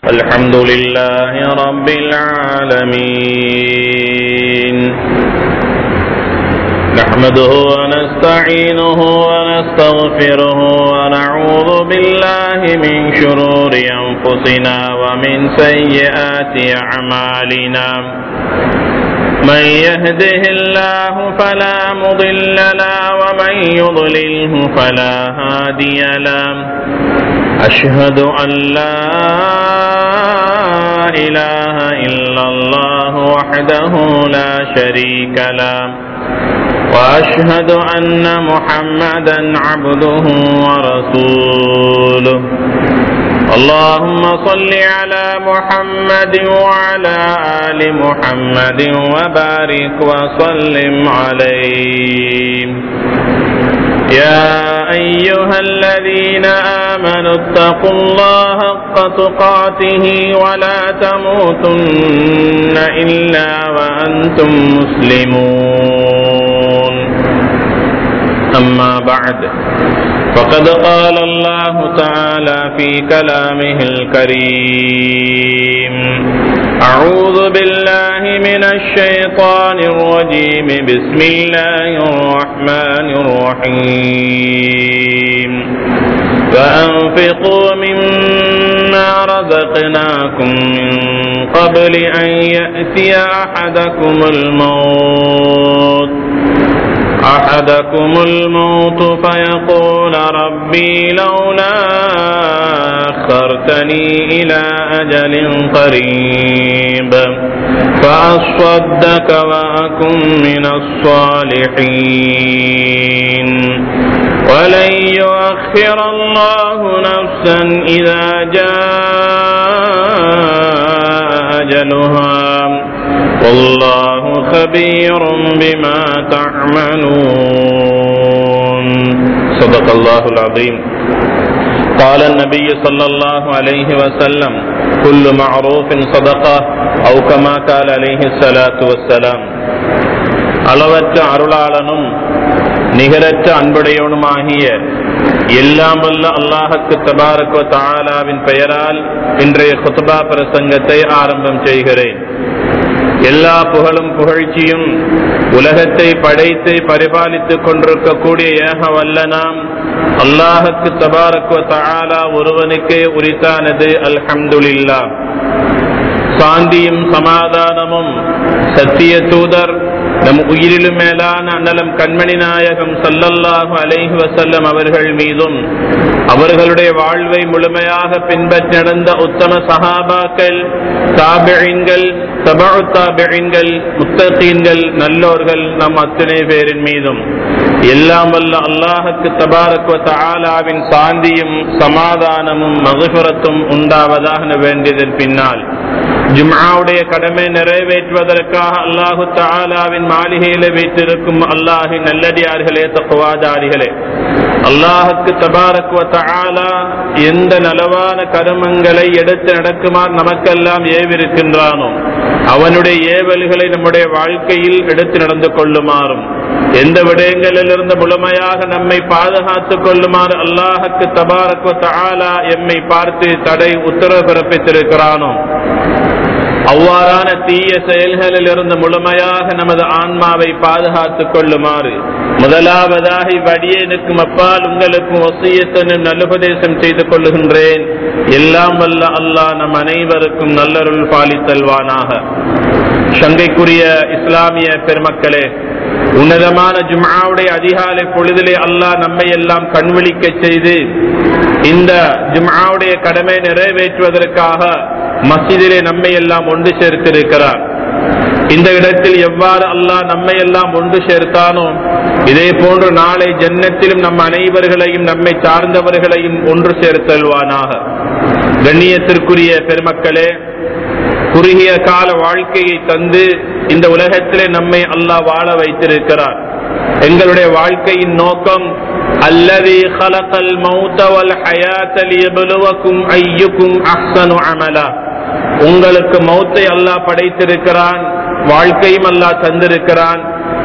الحمد لله رب العالمين نحمده ونستعينه ونستغفره ونعوذ بالله من شرور أنفسنا ومن سيئات أعمالنا من يهده الله فلا مضل له ومن يضلله فلا هادي له أشهد أن لا إله إلا الله وحده لا شريك له وأشهد أن محمدا عبده ورسوله اللهم صل على محمد وعلى آل محمد وبارك وسلم عليه يا أيها الذين آمنوا اتقوا الله حق تقاته ولا تموتن إلا وأنتم مسلمون أما بعد فقد قال الله تعالى في كلامه الكريم أعوذ بالله من الشيطان الرجيم بسم الله الرحمن الرحيم فأنفقوا مما رزقناكم من قبل أن يأتي أحدكم الموت أحدكم الموت فيقول ربي لولا أخرتني إلى أجل قريب فأصدك وأكن من الصالحين ولن يؤخر الله نفسا إذا جاء أجلها والله خبير بما تعملون صدق الله العظيم قال النبي صلى الله عليه وسلم كل معروف صدقة أو كما قال عليه الصلاة والسلام அளவற்ற அருளாளனும் நிகரற்ற அன்புடையவனுமாகிய எல்லாம் வல்ல அல்லாஹுக்கு தபாரக்கோ தாலாவின் பெயரால் இன்றைய குத்துபா பிரசங்கத்தை ஆரம்பம் செய்கிறேன் எல்லா புகழும் புகழ்ச்சியும் உலகத்தை படைத்து பரிபாலித்துக் கொண்டிருக்கக்கூடிய ஏக வல்ல நாம் அல்லாஹுக்கு தபாரக்கோ தாலா ஒருவனுக்கே உரித்தானது அல்ஹம்துலில்லா சாந்தியும் சமாதானமும் சத்திய தூதர் நம் உயிரிலும் மேலான அண்ணலம் கண்மணி நாயகம் சல்லல்லாஹு அலைஹி வசல்லம் அவர்கள் மீதும் அவர்களுடைய வாழ்வை முழுமையாக பின்பற்றி நடந்த உத்தம சஹாபாக்கள் தாபிழின்கள் தபாவு தாபிழின்கள் முத்தகீன்கள் நல்லோர்கள் நம் அத்தனை பேரின் மீதும் எல்லாம் வல்ல அல்லாஹுக்கு தபாரக்வ தாலாவின் சாந்தியும் சமாதானமும் மகுபுரத்தும் உண்டாவதாக வேண்டியதன் பின்னால் ஜும்ஆவுடைய கடமை நிறைவேற்றுவதற்காக அல்லாஹு தாலாவின் மாளிகையில வைத்திருக்கும் அல்லாஹின் நல்லடியார்களே தக்குவாதாரிகளே அல்லாஹுக்கு தபாரக்குவ தாலா எந்த நலவான கருமங்களை எடுத்து நடக்குமாறு நமக்கெல்லாம் ஏவிருக்கின்றானோ அவனுடைய ஏவல்களை நம்முடைய வாழ்க்கையில் எடுத்து நடந்து கொள்ளுமாறும் எந்த விடயங்களிலிருந்து முழுமையாக நம்மை பாதுகாத்துக் கொள்ளுமாறு அல்லாஹுக்கு தபாரக்குவ தாலா எம்மை பார்த்து தடை உத்தரவு பிறப்பித்திருக்கிறானோ அவ்வாறான தீய செயல்களில் இருந்து முழுமையாக நமது ஆன்மாவை பாதுகாத்துக் கொள்ளுமாறு முதலாவதாக இவ்வடியனுக்கும் அப்பால் உங்களுக்கும் ஒசியத்தனும் நல்லுபதேசம் செய்து கொள்ளுகின்றேன் எல்லாம் வல்ல அல்லாஹ் நம் அனைவருக்கும் நல்லருள் பாலித்தல்வானாக சங்கைக்குரிய இஸ்லாமிய பெருமக்களே உன்னதமான ஜும்ஆவுடைய அதிகாலை பொழுதிலே அல்லாஹ் நம்மை எல்லாம் கண்விழிக்க செய்து இந்த ஜும்ஆவுடைய கடமை நிறைவேற்றுவதற்காக மஸ்ஜிதிலே நம்மை எல்லாம் ஒன்று சேர்த்திருக்கிறார் இந்த இடத்தில் எவ்வாறு அல்லாஹ் நம்மை எல்லாம் ஒன்று சேர்த்தானோ இதே போன்று நாளை ஜன்னத்திலும் நம் அனைவர்களையும் நம்மை சார்ந்தவர்களையும் ஒன்று சேர்த்தல்வானாக கண்ணியத்திற்குரிய பெருமக்களே குறுகிய கால வாழ்க்கையை தந்து இந்த உலகத்திலே நம்மை அல்லாஹ் வாழ வைத்திருக்கிறார் எங்களுடைய வாழ்க்கையின் நோக்கம் அல்லது خلقல் மௌத வல் ஹயாத லியப்லுவக்கும் ஐயுக்கும் அஹ்சனு அமலா உங்களுக்கு மௌத்தை அல்லாஹ் படைத்திருக்கிறான் வாழ்க்கையும் அல்லாஹ் தந்திருக்கிறான்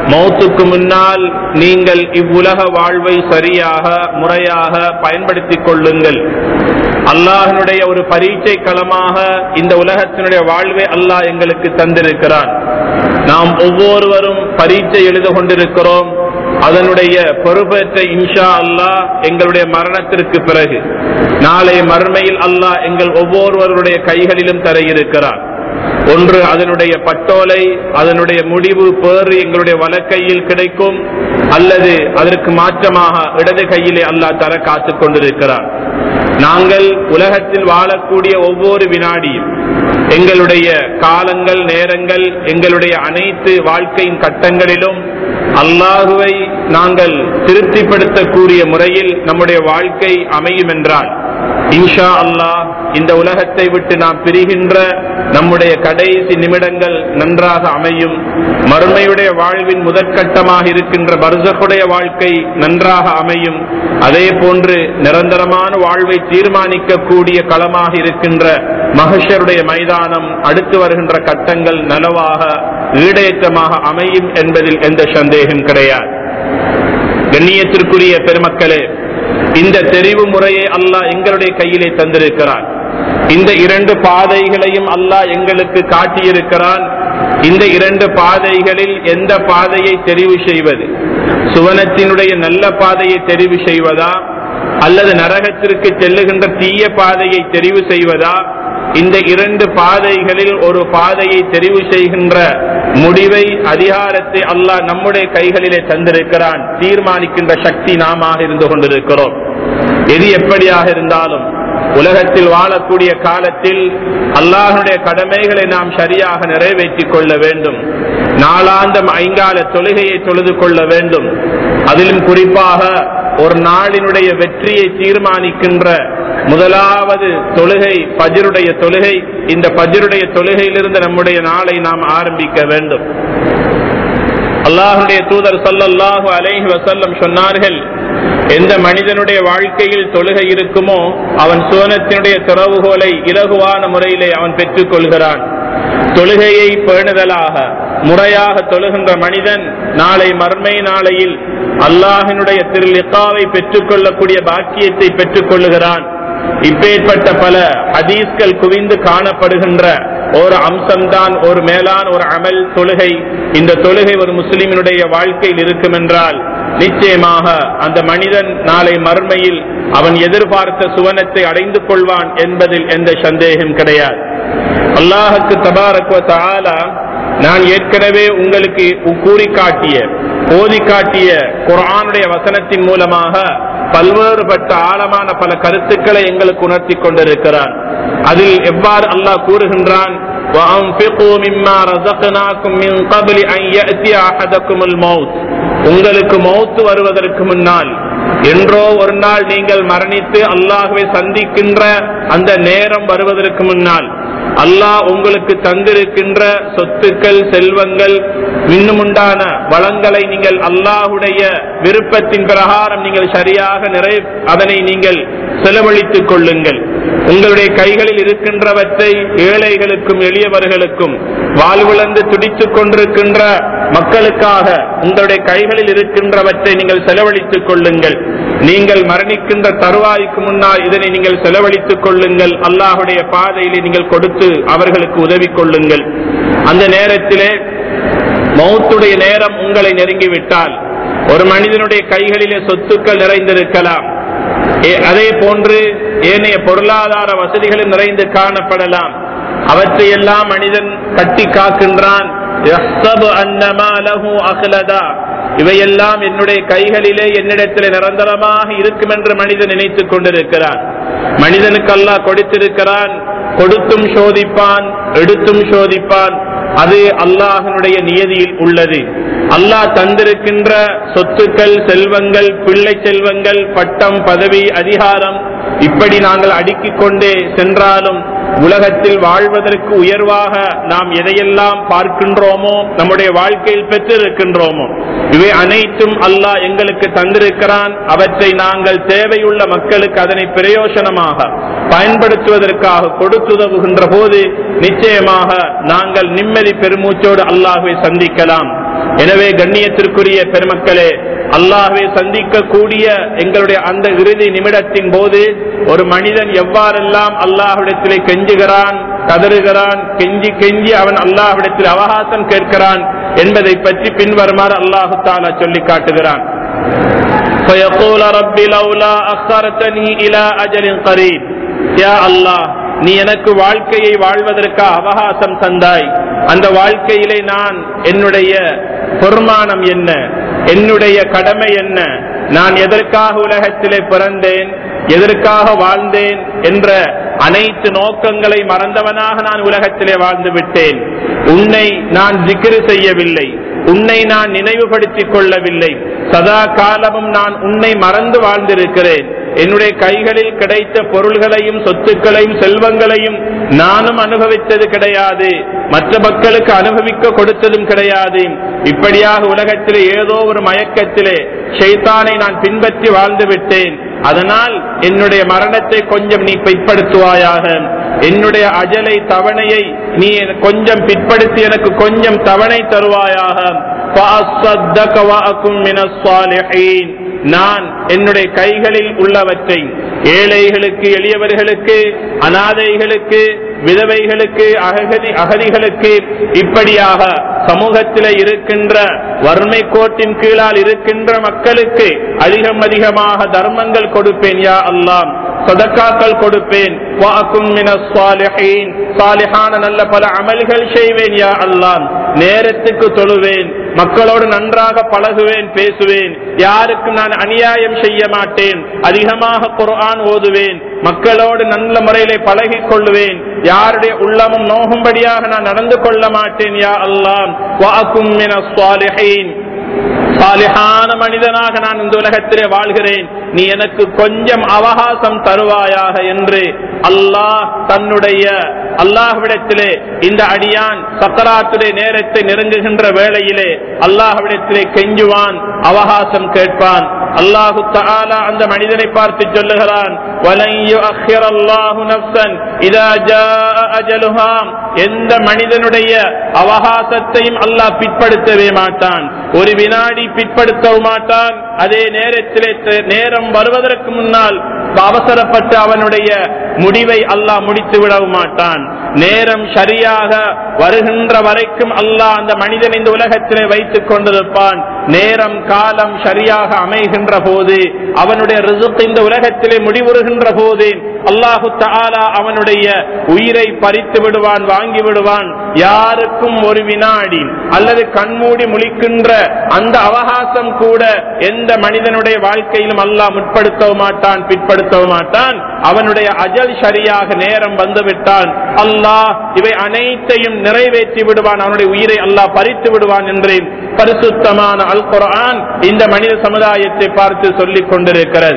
மௌத்துக்கு முன்னால் நீங்கள் இவ்வுலக வாழ்வை சரியாக முறையாக பயன்படுத்திக் கொள்ளுங்கள் அல்லாஹனுடைய ஒரு பரீட்சை களமாக இந்த உலகத்தினுடைய வாழ்வை அல்லாஹ் எங்களுக்கு தந்திருக்கிறான் நாம் ஒவ்வொருவரும் பரீட்சை எழுத கொண்டிருக்கிறோம் அதனுடைய பொறுப்பேற்ற இன்ஷா அல்லாஹ் எங்களுடைய மரணத்திற்கு பிறகு நாளை மறுமையில் அல்லாஹ் எங்கள் ஒவ்வொருவருடைய கைகளிலும் தர இருக்கிறார் ஒன்று அதனுடைய பட்டோலை அதனுடைய முடிவு பேறு எங்களுடைய வலக்கையில் கிடைக்கும் அல்லது அதற்கு மாற்றமாக இடது கையிலே அல்லாஹ் தர காத்துக் கொண்டிருக்கிறார் நாங்கள் உலகத்தில் வாழக்கூடிய ஒவ்வொரு வினாடியும் எங்களுடைய காலங்கள் நேரங்கள் எங்களுடைய அனைத்து வாழ்க்கையின் கட்டங்களிலும் அல்லாஹுவை நாங்கள் திருப்திப்படுத்தக்கூடிய முறையில் நம்முடைய வாழ்க்கை அமையும் என்றால் இன்ஷா அல்லாஹ் இந்த உலகத்தை விட்டு நாம் பிரிகின்ற நம்முடைய கடைசி நிமிடங்கள் நன்றாக அமையும் மறுமையுடைய வாழ்வின் முதற்கட்டமாக இருக்கின்ற பர்சகுடைய வாழ்க்கை நன்றாக அமையும் அதே போன்று நிரந்தரமான வாழ்வை தீர்மானிக்கக்கூடிய களமாக இருக்கின்ற மகஷருடைய மைதானம் அடுத்து வருகின்ற கட்டங்கள் நலவாக ஈடேற்றமாக அமையும் என்பதில் எந்த சந்தேகம் கிடையாது கண்ணியத்திற்குரிய பெருமக்களே இந்த தெரிவு முறையை அல்லாஹ் எங்களுடைய கையிலே தந்திருக்கிறான் இந்த இரண்டு பாதைகளையும் அல்லாஹ் எங்களுக்கு காட்டியிருக்கிறான் இந்த இரண்டு பாதைகளில் எந்த பாதையை தெரிவு செய்வது சுவனத்தினுடைய நல்ல பாதையை தெரிவு செய்வதா அல்லது நரகத்திற்கு செல்லுகின்ற தீய பாதையை தெரிவு செய்வதா இந்த இரண்டு பாதைகளில் ஒரு பாதையை தெரிவு செய்கின்ற முடிவை அதிகாரத்தை அல்லாஹ் நம்முடைய கைகளிலே தந்திருக்கிறான் தீர்மானிக்கின்ற சக்தி நாம இருந்து கொண்டிருக்கிறோம் எது எப்படியாக இருந்தாலும் உலகத்தில் வாழக்கூடிய காலத்தில் அல்லாஹனுடைய கடமைகளை நாம் சரியாக நிறைவேற்றிக் கொள்ள வேண்டும் நாளாந்தம் ஐங்கால தொழுகையை தொழுது கொள்ள வேண்டும் அதிலும் குறிப்பாக ஒரு நாளினுடைய வெற்றியை தீர்மானிக்கின்ற முதலாவது தொழுகை பஜருடைய தொழுகை இந்த பஜருடைய தொழுகையிலிருந்து நம்முடைய நாளை நாம் ஆரம்பிக்க வேண்டும் அல்லாஹுடைய தூதர் சல்லல்லாஹு அலைஹி வசல்லம் சொன்னார்கள் எந்த மனிதனுடைய வாழ்க்கையில் தொழுகை இருக்குமோ அவன் சுவனத்தினுடைய திறவுகோலை இலகுவான முறையிலே அவன் பெற்றுக் கொள்கிறான் தொழுகையை பேணுதலாக முறையாக தொழுகின்ற மனிதன் நாளை மர்மை நாளையில் அல்லாஹினுடைய திரு லிக்காவை பெற்றுக் கொள்ளக்கூடிய பாக்கியத்தை பெற்றுக் கொள்ளுகிறான் இப்பேற்பட்ட பல ஹதீஸ்கள் குவிந்து காணப்படுகின்ற ஒரு அம்சம்தான் ஒரு மேலான ஒரு அமல் தொழுகை இந்த தொழுகை ஒரு முஸ்லிமினுடைய வாழ்க்கையில் இருக்கும் என்றால் நிச்சயமாக அந்த மனிதன் நாளை மர்மையில் அவன் எதிர்பார்த்த சுவனத்தை அடைந்து கொள்வான் என்பதில் எந்த சந்தேகம் கிடையாது அல்லாஹுக்கு தபாரக்வ தாலா நான் ஏற்கனவே உங்களுக்கு கூறி காட்டிய ஓதி காட்டிய குரானுடைய வசனத்தின் மூலமாக பல்வேறுபட்ட ஆழமான பல கருத்துக்களை எங்களுக்கு உணர்த்தி கொண்டிருக்கிறான் அதில் எவ்வாறு அல்லாஹ் கூறுகின்றான் உங்களுக்கு மௌத்து வருவதற்கு முன்னால் என்றோ ஒரு நாள் நீங்கள் மரணித்து அல்லாஹுவை சந்திக்கின்ற அந்த நேரம் வருவதற்கு முன்னால் அல்லாஹ் உங்களுக்கு தந்திருக்கின்ற சொத்துக்கள் செல்வங்கள் இன்னும் உண்டான வளங்களை நீங்கள் அல்லாஹுடைய விருப்பத்தின் பிரகாரம் நீங்கள் சரியாக நிறை அதனை நீங்கள் செலவழித்துக் கொள்ளுங்கள் உங்களுடைய கைகளில் இருக்கின்றவற்றை ஏழைகளுக்கும் எளியவர்களுக்கும் வாழ்விழந்து துடித்துக் கொண்டிருக்கின்ற மக்களுக்காக உங்களுடைய கைகளில் இருக்கின்றவற்றை நீங்கள் செலவழித்துக் கொள்ளுங்கள் நீங்கள் மரணிக்கின்ற தருவாய்க்கு முன்னால் இதனை நீங்கள் செலவழித்துக் கொள்ளுங்கள் அல்லாஹுடைய பாதையிலே நீங்கள் கொடுத்து அவர்களுக்கு உதவி கொள்ளுங்கள் அந்த நேரத்திலே மௌத்துடைய நேரம் உங்களை நெருங்கிவிட்டால் ஒரு மனிதனுடைய கைகளிலே சொத்துக்கள் நிறைந்திருக்கலாம் அதே போன்று ஏனைய பொருளாதார வசதிகளும் நிறைந்து காணப்படலாம் அவற்றையெல்லாம் மனிதன் கட்டி காக்கின்றான் இவையெல்லாம் என்னுடைய கைகளிலே என்னிடத்தில் நிரந்தரமாக இருக்கும் என்று மனிதன் நினைத்துக் கொண்டிருக்கிறான் மனிதனுக்கு அல்லாஹ் கொடுத்திருக்கிறான் கொடுத்தும் சோதிப்பான் எடுத்தும் சோதிப்பான் அது அல்லாஹனுடைய நியதியில் உள்ளது அல்லாஹ் தந்திருக்கின்ற சொத்துக்கள் செல்வங்கள் பிள்ளை செல்வங்கள் பட்டம் பதவி அதிகாரம் இப்படி நாங்கள் அடுக்கிக் கொண்டே சென்றாலும் உலகத்தில் வாழ்வதற்கு உயர்வாக நாம் எதையெல்லாம் பார்க்கின்றோமோ நம்முடைய வாழ்க்கையில் பெற்றிருக்கின்றோமோ இவை அனைத்தும் அல்லாஹ் எங்களுக்கு தந்திருக்கிறான் அவற்றை நாங்கள் தேவையுள்ள மக்களுக்கு அதனை பிரயோசனமாக பயன்படுத்துவதற்காக கொடுத்துதவுகின்ற போது நிச்சயமாக நாங்கள் நிம்மதி பெருமூச்சோடு அல்லாஹுவை சந்திக்கலாம் எனவே கண்ணியத்திற்குரிய பெருமக்களே அல்லாஹுவை சந்திக்கக்கூடிய எங்களுடைய அந்த இறுதி நிமிடத்தின் போது ஒரு மனிதன் எவ்வாறெல்லாம் அல்லாஹ்விடத்திலே கெஞ்சுகிறான் கதறுகிறான் கெஞ்சி கெஞ்சி அவன் அல்லாஹ்விடத்தில் அவகாசம் கேட்கிறான் என்பதை பற்றி பின்வருமாறு அல்லாஹு தாலா சொல்லி காட்டுகிறான் فيقول رب لولا أخرتني إلى أجل قريب يا الله நீ எனக்கு வாழ்க்கையை வாழ்வதற்கு அவகாசம் தந்தாய் அந்த வாழ்க்கையிலே நான் என்னுடைய பொறுமானம் என்ன என்னுடைய கடமை என்ன நான் எதற்காக உலகத்திலே பிறந்தேன் எதற்காக வாழ்ந்தேன் என்ற அனைத்து நோக்கங்களை மறந்தவனாக நான் உலகத்திலே வாழ்ந்து விட்டேன் உன்னை நான் ஜிக்ரு செய்யவில்லை உன்னை நான் நினைவுபடுத்திக் கொள்ளவில்லை சதா காலமும் நான் உன்னை மறந்து வாழ்ந்திருக்கிறேன் என்னுடைய கைகளில் கிடைத்த பொருள்களையும் சொத்துக்களையும் செல்வங்களையும் நானும் அனுபவித்தது கிடையாது மற்ற மக்களுக்கு அனுபவிக்க கொடுத்ததும் கிடையாது இப்படியாக உலகத்திலே ஏதோ ஒரு மயக்கத்திலே ஷைத்தானை நான் பின்பற்றி வாழ்ந்து விட்டேன் அதனால் என்னுடைய மரணத்தை கொஞ்சம் நீ பிற்படுத்துவாயாக என்னுடைய அஜலை தவணையை நீ கொஞ்சம் பிற்படுத்தி எனக்கு கொஞ்சம் தவணை தருவாயாக நான் என்னுடைய கைகளில் உள்ளவற்றை ஏழைகளுக்கு எளியவர்களுக்கு அனாதைகளுக்கு விதவைகளுக்கு அகதி அகதிகளுக்கு இப்படியாக சமூகத்தில் இருக்கின்ற வறுமை கோட்டின் கீழால் இருக்கின்ற மக்களுக்கு அதிகம் அதிகமாக தர்மங்கள் கொடுப்பேன் யா அல்லாம் சதக்காக்கள் கொடுப்பேன் சாலிஹான நல்ல பல அமல்கள் செய்வேன் யா அல்லாம் நேரத்துக்கு தொழுவேன் மக்களோடு நன்றாக பழகுவேன் பேசுவேன் யாருக்கும் நான் அநியாயம் செய்ய மாட்டேன் அதிகமாக குர்ஆன் ஓதுவேன் மக்களோடு நல்ல முறையிலே பழகிக் கொள்ளுவேன் யாருடைய உள்ளமும் நோகும்படியாக நான் நடந்து கொள்ள மாட்டேன் யா அல்லாம் சாலிஹான மனிதனாக நான் இந்த உலகத்திலே வாழ்கிறேன் நீ எனக்கு கொஞ்சம் அவகாசம் தருவாயாக என்று அல்லாஹ் தன்னுடைய அல்லாஹ்விடத்திலே இந்த அடியான் சக்கராத்துடைய நேரத்தை நெருங்குகின்ற வேளையிலே அல்லாஹ்விடத்திலே கெஞ்சுவான் அவகாசம் கேட்பான் அல்லாஹு தஆலா அந்த மனிதனை பார்த்து சொல்லுகிறான் "வலன் யுஅக்கிர அல்லாஹு நஃப்ஸன் இதா ஜாஅ அஜலுஹா." எந்த மனிதனுடைய அவகாசத்தையும் அல்லாஹ் பிற்படுத்தவே மாட்டான் ஒரு வினாடி பிற்படுத்தவும் மாட்டான் அதே நேரத்திலே த- நேரம் வருவதற்கு முன்னால் அவசரப்பட்டு அவனுடைய முடிவை அல்லாஹ் முடித்து விடவும் மாட்டான் நேரம் சரியாக வருகின்ற வரைக்கும் அல்லாஹ் அந்த மனிதன் இந்த உலகத்திலே வைத்துக் கொண்டிருப்பான் நேரம் காலம் சரியாக அமைகின்ற போது அவனுடைய ரிசுக் இந்த உலகத்திலே முடிவுறுகின்ற போது அல்லாஹு தஆலா அவனுடைய உயிரை பறித்து விடுவான் வாங்கி விடுவான் யாருக்கும் ஒரு வினாடி அல்லது கண்மூடி முழிக்கின்ற அந்த அவகாசம் கூட எந்த மனிதனுடைய வாழ்க்கையிலும் அல்லாஹ் முற்படுத்தவும் மாட்டான் பிற்படுத்தவும் மாட்டான் அவனுடைய அஜல் சரியாக நேரம் வந்துவிட்டான் அல்லாஹ் இவை அனைத்தையும் நிறைவேற்றி விடுவான் அவனுடைய உயிரை அல்லாஹ் பறித்து விடுவான் என்று பரிசுத்தமான அல் குர்ஆன் இந்த மனித சமுதாயத்தை பார்த்து சொல்லிக் கொண்டிருக்கிறது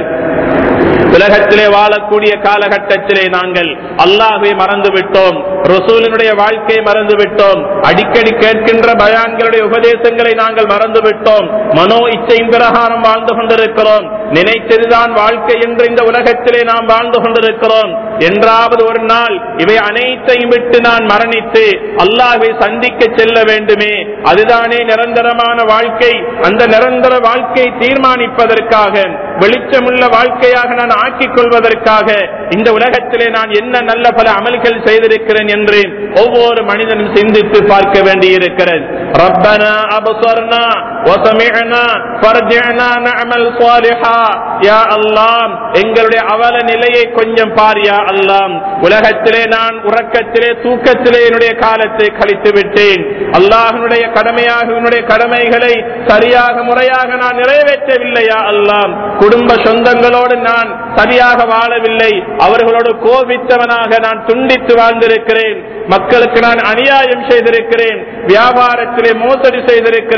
உலகத்திலே வாழக்கூடிய காலகட்டத்திலே நாங்கள் அல்லாஹை மறந்து விட்டோம் ரசூலினுடைய வாழ்க்கையை மறந்து விட்டோம் அடிக்கடி கேட்கின்ற பயான்களுடைய உபதேசங்களை நாங்கள் மறந்து விட்டோம் மனோ இச்சையின் பிரகாரம் வாழ்ந்து கொண்டிருக்கிறோம் நினைத்ததுதான் வாழ்க்கை என்று இந்த உலகத்திலே நாம் வாழ்ந்து கொண்டிருக்கிறோம் என்றாவது ஒரு நாள் இவை அனைத்தையும் விட்டு நான் மரணித்து அல்லாஹை சந்திக்க செல்ல வேண்டுமே அதுதானே நிரந்தரமான வாழ்க்கை அந்த நிரந்தர வாழ்க்கையை தீர்மானிப்பதற்காக வெளிச்சமுள்ள வாழ்க்கையாக நான் ஆக்கிக் கொள்வதற்காக இந்த உலகத்திலே நான் என்ன நல்ல பல அமல்கள் செய்திருக்கிறேன் என்று ஒவ்வொரு மனிதனும் சிந்தித்து பார்க்க வேண்டியிருக்கிறது ரப்பனா அபசர்னா வசமிஅனா ஃபர்ஜிஅனா நஅமல் ஸாலிஹா யா அல்லாஹ் எங்களுடைய அவல நிலையை கொஞ்சம் பார் யா அல்லாஹ் உலகத்திலே நான் உறக்கத்திலே தூக்கத்திலே என்னுடைய காலத்தை கழித்து விட்டேன் அல்லாஹ்வுடைய கடமையாக என்னுடைய கடமைகளை சரியாக முறையாக நான் நிறைவேற்றவில்லையா அல்லாம் குடும்ப சொந்தங்களோடு நான் சரியாக வாழவில்லை அவர்களோடு கோபித்தவனாக நான் துண்டித்து வாழ்ந்திருக்கிறேன் மக்களுக்கு நான் அநியாயம் செய்திருக்கிறேன் வியாபாரத்திலே மோசடி செய்திருக்கிறேன்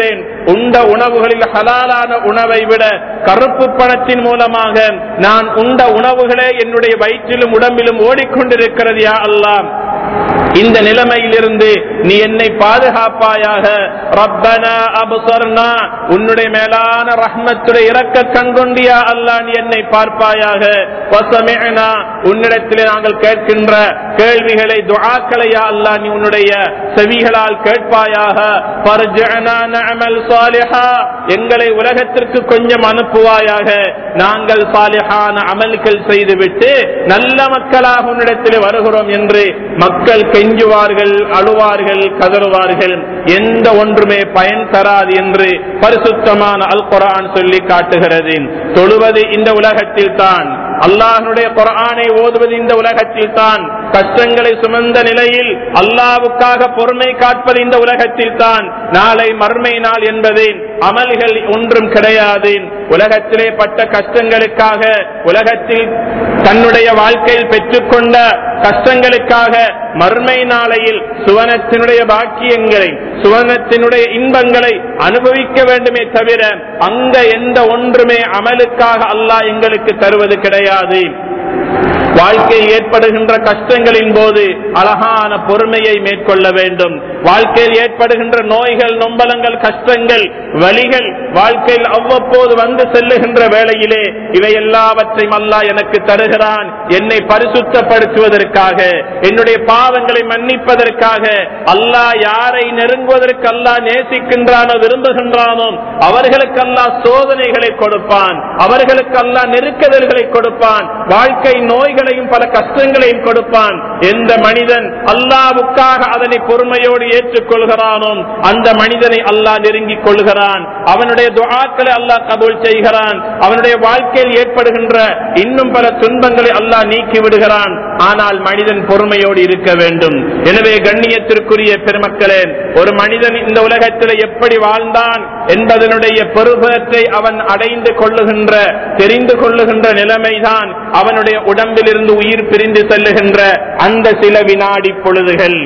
உண்ட உணவுகளில் ஹலாலான உணவை விட கருப்பு பணத்தின் மூலமாக நான் உண்ட உணவுகளே என்னுடைய வயிற்றிலும் உடம்பிலும் ஓடிக்கொண்டிருக்கிறது யா அல்லாம் இந்த நிலைமையிலிருந்து நீ என்னை பாதுகாப்பாயாக ரப்பனா அபுசர்னா உன்னுடைய மேலான ரஹ்மத்துடைய இறக்க கண்கொண்டியா அல்லா நீ என்னை பார்ப்பாயாக வசமிஅனா உன்னிடத்திலே நாங்கள் கேட்கின்ற கேள்விகளை துஆக்களையா அல்லா நீ உன்னுடைய செவிகளால் கேட்பாயாக ஃபர்ஜஅனா நஅமல் சாலிஹா எங்களை உலகத்திற்கு கொஞ்சம் அனுப்புவாயாக நாங்கள் சாலிஹான அமல்கள் செய்துவிட்டு நல்ல மக்களாக உன்னிடத்தில் வருகிறோம் என்று மக்கள் கெஞ்சுவார்கள் அழுவார்கள் கதறுவார்கள் எந்த ஒன்றுமே பயன் தராது என்று பரிசுத்தமான அல் குரான் சொல்லி காட்டுகிறது தொழுவது இந்த உலகத்தில் தான் அல்லாஹனுடைய குரானை ஓதுவது இந்த உலகத்தில் தான் கஷ்டங்களை சுமந்த நிலையில் அல்லாவுக்காக பொறுமை காட்பது இந்த உலகத்தில் தான் நாளை மர்மை நாள் என்பது அமல்கள் ஒன்றும் கிடையாது உலகத்திலே பட்ட கஷ்டங்களுக்காக உலகத்தில் தன்னுடைய வாழ்க்கையில் பெற்றுக்கொண்ட கஷ்டங்களுக்காக மர்மை நாளையில் சுவனத்தினுடைய பாக்கியங்களை சுவனத்தினுடைய இன்பங்களை அனுபவிக்க வேண்டுமே தவிர அங்க எந்த ஒன்றுமே அமலுக்காக அல்லாஹ் எங்களுக்கு தருவது கிடையாது வாழ்க்கையில் ஏற்படுகின்ற கஷ்டங்களின் போது அழகான பொறுமையை மேற்கொள்ள வேண்டும் வாழ்க்கையில் ஏற்படுகின்ற நோய்கள் நொம்பலங்கள் கஷ்டங்கள் வலிகள் வாழ்க்கையில் அவ்வப்போது வந்து செல்லுகின்ற வேளையிலே இவை எல்லாவற்றையும் அல்லா எனக்கு தருகிறான் என்னை பரிசுத்தப்படுத்துவதற்காக என்னுடைய பாவங்களை மன்னிப்பதற்காக அல்லாஹ் யாரை நெருங்குவதற்கு அல்லாஹ் நேசிக்கின்றானோ விரும்புகின்றானோ அவர்களுக்கு அல்லாஹ் சோதனைகளை கொடுப்பான் அவர்களுக்கு அல்லாஹ் நெருக்கதல்களை கொடுப்பான் வாழ்க்கை நோய்களையும் பல கஷ்டங்களையும் கொடுப்பான் எந்த மனிதன் அல்லாவுக்காக அதனை பொறுமையோடு ஏற்றுக்கொள்கிறானோ அந்த மனிதனை அல்லாஹ் நெருங்கிக் கொள்கிறான் அவனுடைய துஆக்களை அல்லாஹ் கபூல் செய்கிறான் அவனுடைய வாழ்க்கையில் ஏற்படுகின்ற இன்னும் பல துன்பங்களை அல்லாஹ் நீக்கி விடுகிறான் ஆனால் மனிதன் பொறுமையோடு இருக்க வேண்டும் எனவே கண்ணியத்திற்குரிய பெருமக்களே ஒரு மனிதன் இந்த உலகத்தில் எப்படி வாழ்ந்தான் என்பதனுடைய பெருபத்தை அவன் அடைந்து கொள்ளுகின்ற தெரிந்து கொள்ளுகின்ற நிலைமைதான் அவனுடைய உடம்பிலிருந்து உயிர் பிரிந்து செல்லுகின்ற அந்த சில வினாடி பொழுதுகள்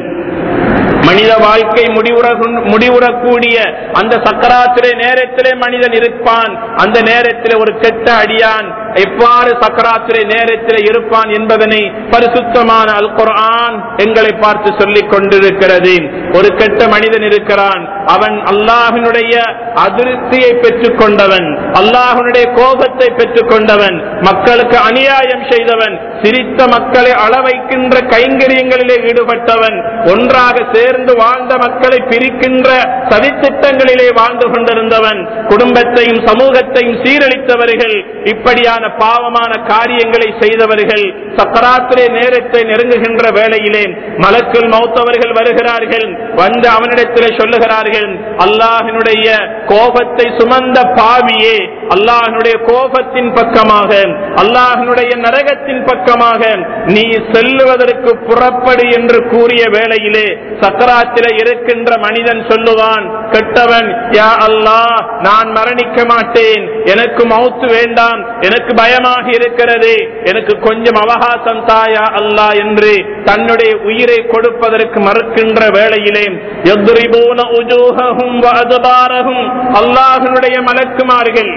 மனித வாழ்க்கை முடிவுற முடிவுறக்கூடிய அந்த சக்கராத்திரை நேரத்திலே மனிதன் இருப்பான் அந்த நேரத்தில் ஒரு கெட்ட அடியான் எவ்வாறு சக்கராத்திரை நேரத்தில் இருப்பான் என்பதனை பரிசுத்தமான அல் குர்ஆன் எங்களை பார்த்து சொல்லிக் கொண்டிருக்கிறது ஒரு கெட்ட மனிதன் இருக்கிறான் அவன் அல்லாஹினுடைய அதிருப்தியை பெற்றுக் கொண்டவன் அல்லாஹனுடைய கோபத்தை பெற்றுக் கொண்டவன் மக்களுக்கு அநியாயம் செய்தவன் சிரித்த மக்களை அளவைக்கின்ற கைங்கரியங்களிலே ஈடுபட்டவன் ஒன்றாக சேர்ந்து வாழ்ந்த மக்களை பிரிக்கின்ற சதித்திட்டங்களிலே வாழ்ந்து கொண்டிருந்தவன் குடும்பத்தையும் சமூகத்தையும் சீரழித்தவர்கள் இப்படியான பாவமான காரியங்களை செய்தவர்கள் சக்கராத்திரே நேரத்தை நெருங்குகின்ற வேளையிலே மலக்குள் மௌத்தவர்கள் வருகிறார்கள் வந்து அவனிடத்தில் சொல்லுகிறார்கள் அல்லாஹினுடைய கோபத்தை சுமந்த பாவியே அல்லாஹினுடைய கோபத்தின் பக்கமாக அல்லாஹினுடைய நரகத்தின் பக்கமாக நீ செல்லுவதற்கு புறப்படு என்று கூறிய வேளையிலே சக்கராத்தில இருக்கின்ற மனிதன் சொல்லுவான் கெட்டவன் யா அல்லாஹ் நான் மரணிக்க மாட்டேன் எனக்கு மௌத்து வேண்டாம் எனக்கு பயமாக இருக்கிறது எனக்கு கொஞ்சம் அவகாசம் தாயா அல்லாஹ் என்று தன்னுடைய உயிரை கொடுப்பதற்கு மறுக்கின்ற வேளையிலே எதிரிபோன உஜூககும் அதுபாரகும் அல்லாஹனுடைய மலக்குமார்கள்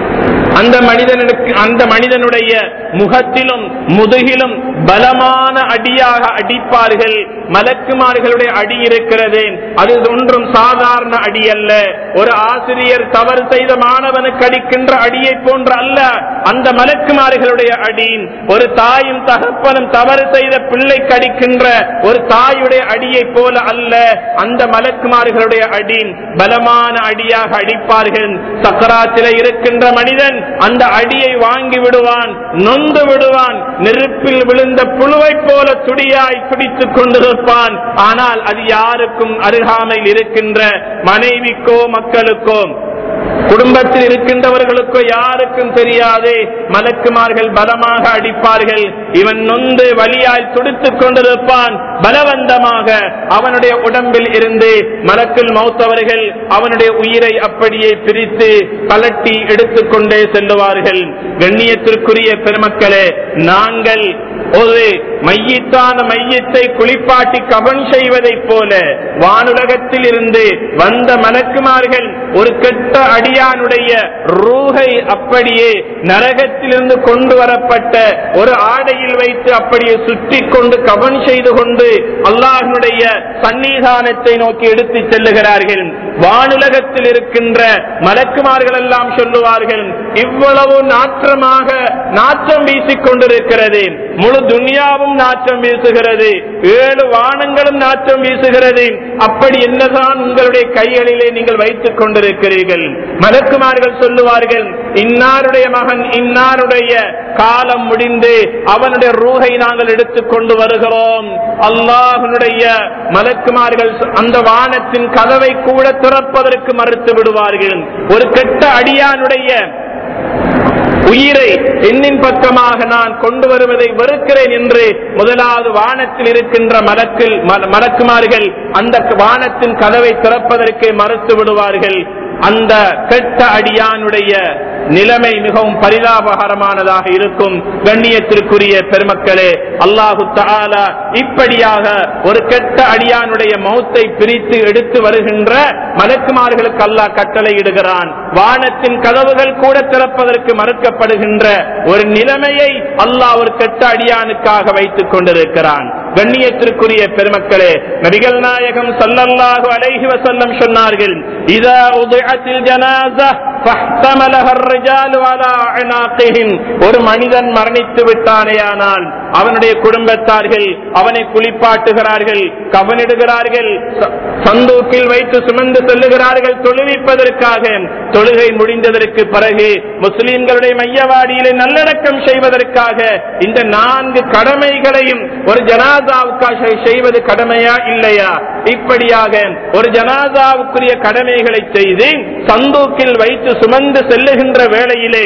அந்த மனிதனுக்கு அந்த மனிதனுடைய முகத்திலும் முதுகிலும் பலமான அடியாக அடிப்பார்கள் மலக்குமார்களுடைய அடி இருக்கிறது அது ஒன்றும் சாதாரண அடி அல்ல ஒரு ஆசிரியர் தவறு செய்த மாணவனுக்கு அடிக்கின்ற அடியை போன்ற அல்ல அந்த மலக்குமார்களுடைய அடி ஒரு தாயும் தகப்பனும் தவறு செய்த பிள்ளைக்கு அடிக்கின்ற ஒரு தாயுடைய அடியை போல அல்ல அந்த மலக்குமார்களுடைய அடி பலமான அடியாக அடிப்பார்கள் சக்கராத்தில இருக்கின்ற மனிதன் அந்த அடியை வாங்கி விடுவான் நொந்து விடுவான் நெருப்பில் விழுந்த புழுவை போல துடியாய் துடித்துக் கொண்டிருப்பான் ஆனால் அது யாருக்கும் அருகாமையில் இருக்கின்ற மனைவிக்கோ மக்களுக்கோ குடும்பத்தில் இருக்கின்றவர்களுக்கு யாருக்கும் தெரியாது மலக்குமார்கள் பலமாக அடிப்பார்கள் இவன் நொந்து வலியால் துடித்துக் கொண்டிருப்பான் பலவந்தமாக அவனுடைய உடம்பில் இருந்து மலக்கில் மௌத்தவர்கள் அவனுடைய உயிரை அப்படியே பிரித்து கலட்டி எடுத்துக்கொண்டே செல்லுவார்கள் கண்ணியத்திற்குரிய பெருமக்களே நாங்கள் ஒரு மையத்தான மையத்தை குளிப்பாட்டி கவன் செய்வதைப் போல வானுலகத்தில் இருந்து வந்த மலக்குமார்கள் ஒரு கெட்ட அடியானுடைய ரூகை அப்படியே நரகத்திலிருந்து கொண்டு வரப்பட்ட ஒரு ஆடையில் வைத்து அப்படியே சுற்றி கொண்டு கவன் செய்து கொண்டு அல்லாஹனுடைய சன்னிதானத்தை நோக்கி எடுத்துச் செல்லுகிறார்கள் வானுலகத்தில் இருக்கின்ற மலக்குமார்கள் எல்லாம் சொல்லுவார்கள் இவ்வளவு நாற்றமாக நாற்றம் வீசிக் கொண்டிருக்கிறது முழு துனியாவும் நாற்றம் வீசுகிறது ஏழு வானங்களும் நாற்றம் வீசுகிறது அப்படி என்னதான் உங்களுடைய கைகளிலே நீங்கள் வைத்துக் கொண்டிருக்கிறீர்கள் மலக்குமார்கள் சொல்லுவார்கள் இன்னாருடைய மகன் இன்னாருடைய காலம் முடிந்து அவனுடைய ரூகை நாங்கள் எடுத்துக் கொண்டு வருகிறோம் அல்லாஹனுடைய மலக்குமார்கள் அந்த வானத்தின் கதவை கூட திறப்பதற்கு மறுத்து விடுவார்கள் ஒரு கெட்ட அடியானுடைய உயிரை என்னின் பக்கமாக நான் கொண்டு வருவதை வெறுக்கிறேன் என்று முதலாவது வானத்தில் இருக்கின்ற மலக்கில் மலக்குமார்கள் அந்த வானத்தின் கதவை திறப்பதற்கு மறுத்து விடுவார்கள் அந்த கெட்ட அடியானுடைய நிலைமை மிகவும் பரிதாபகரமானதாக இருக்கும் கண்ணியத்திற்குரிய பெருமக்களே அல்லாஹு தாலா இப்படியாக ஒரு கெட்ட அடியானுடைய மௌத்தை பிரித்து எடுத்து வருகின்ற மலக்குமார்களுக்கு அல்லாஹ் கட்டளை இடுகிறான் வானத்தின் கதவுகள் கூட திறப்பதற்கு மறுக்கப்படுகின்ற ஒரு நிலைமையை அல்லாஹ் ஒரு கெட்ட அடியானுக்காக வைத்துக் கொண்டிருக்கிறான் கண்ணியத்திற்குரிய பெருமக்களே நபிகள் நாயகம் சல்லல்லாஹு அலைஹி வசல்லம் சொன்னார்கள் இதா உதயத்தில் ஜனாசா ஒரு மனிதன் மரணித்து விட்டானேயானால் அவனுடைய குடும்பத்தார்கள் அவனை குளிப்பாட்டுகிறார்கள் கவனிடுகிறார்கள் சந்தூக்கில் வைத்து சுமந்து செல்லுகிறார்கள் தொழுவிப்பதற்காக தொழுகை முடிந்ததற்கு பிறகு முஸ்லிம்களுடைய மையவாடியிலே நல்லடக்கம் செய்வதற்காக இந்த நான்கு கடமைகளையும் ஒரு ஜனாதாவுக்காக செய்வது கடமையா இல்லையா இப்படியாக ஒரு ஜனாதாவுக்குரிய கடமைகளை செய்து சந்தூக்கில் வைத்து சுமந்து செல்லுகின்ற வேளையிலே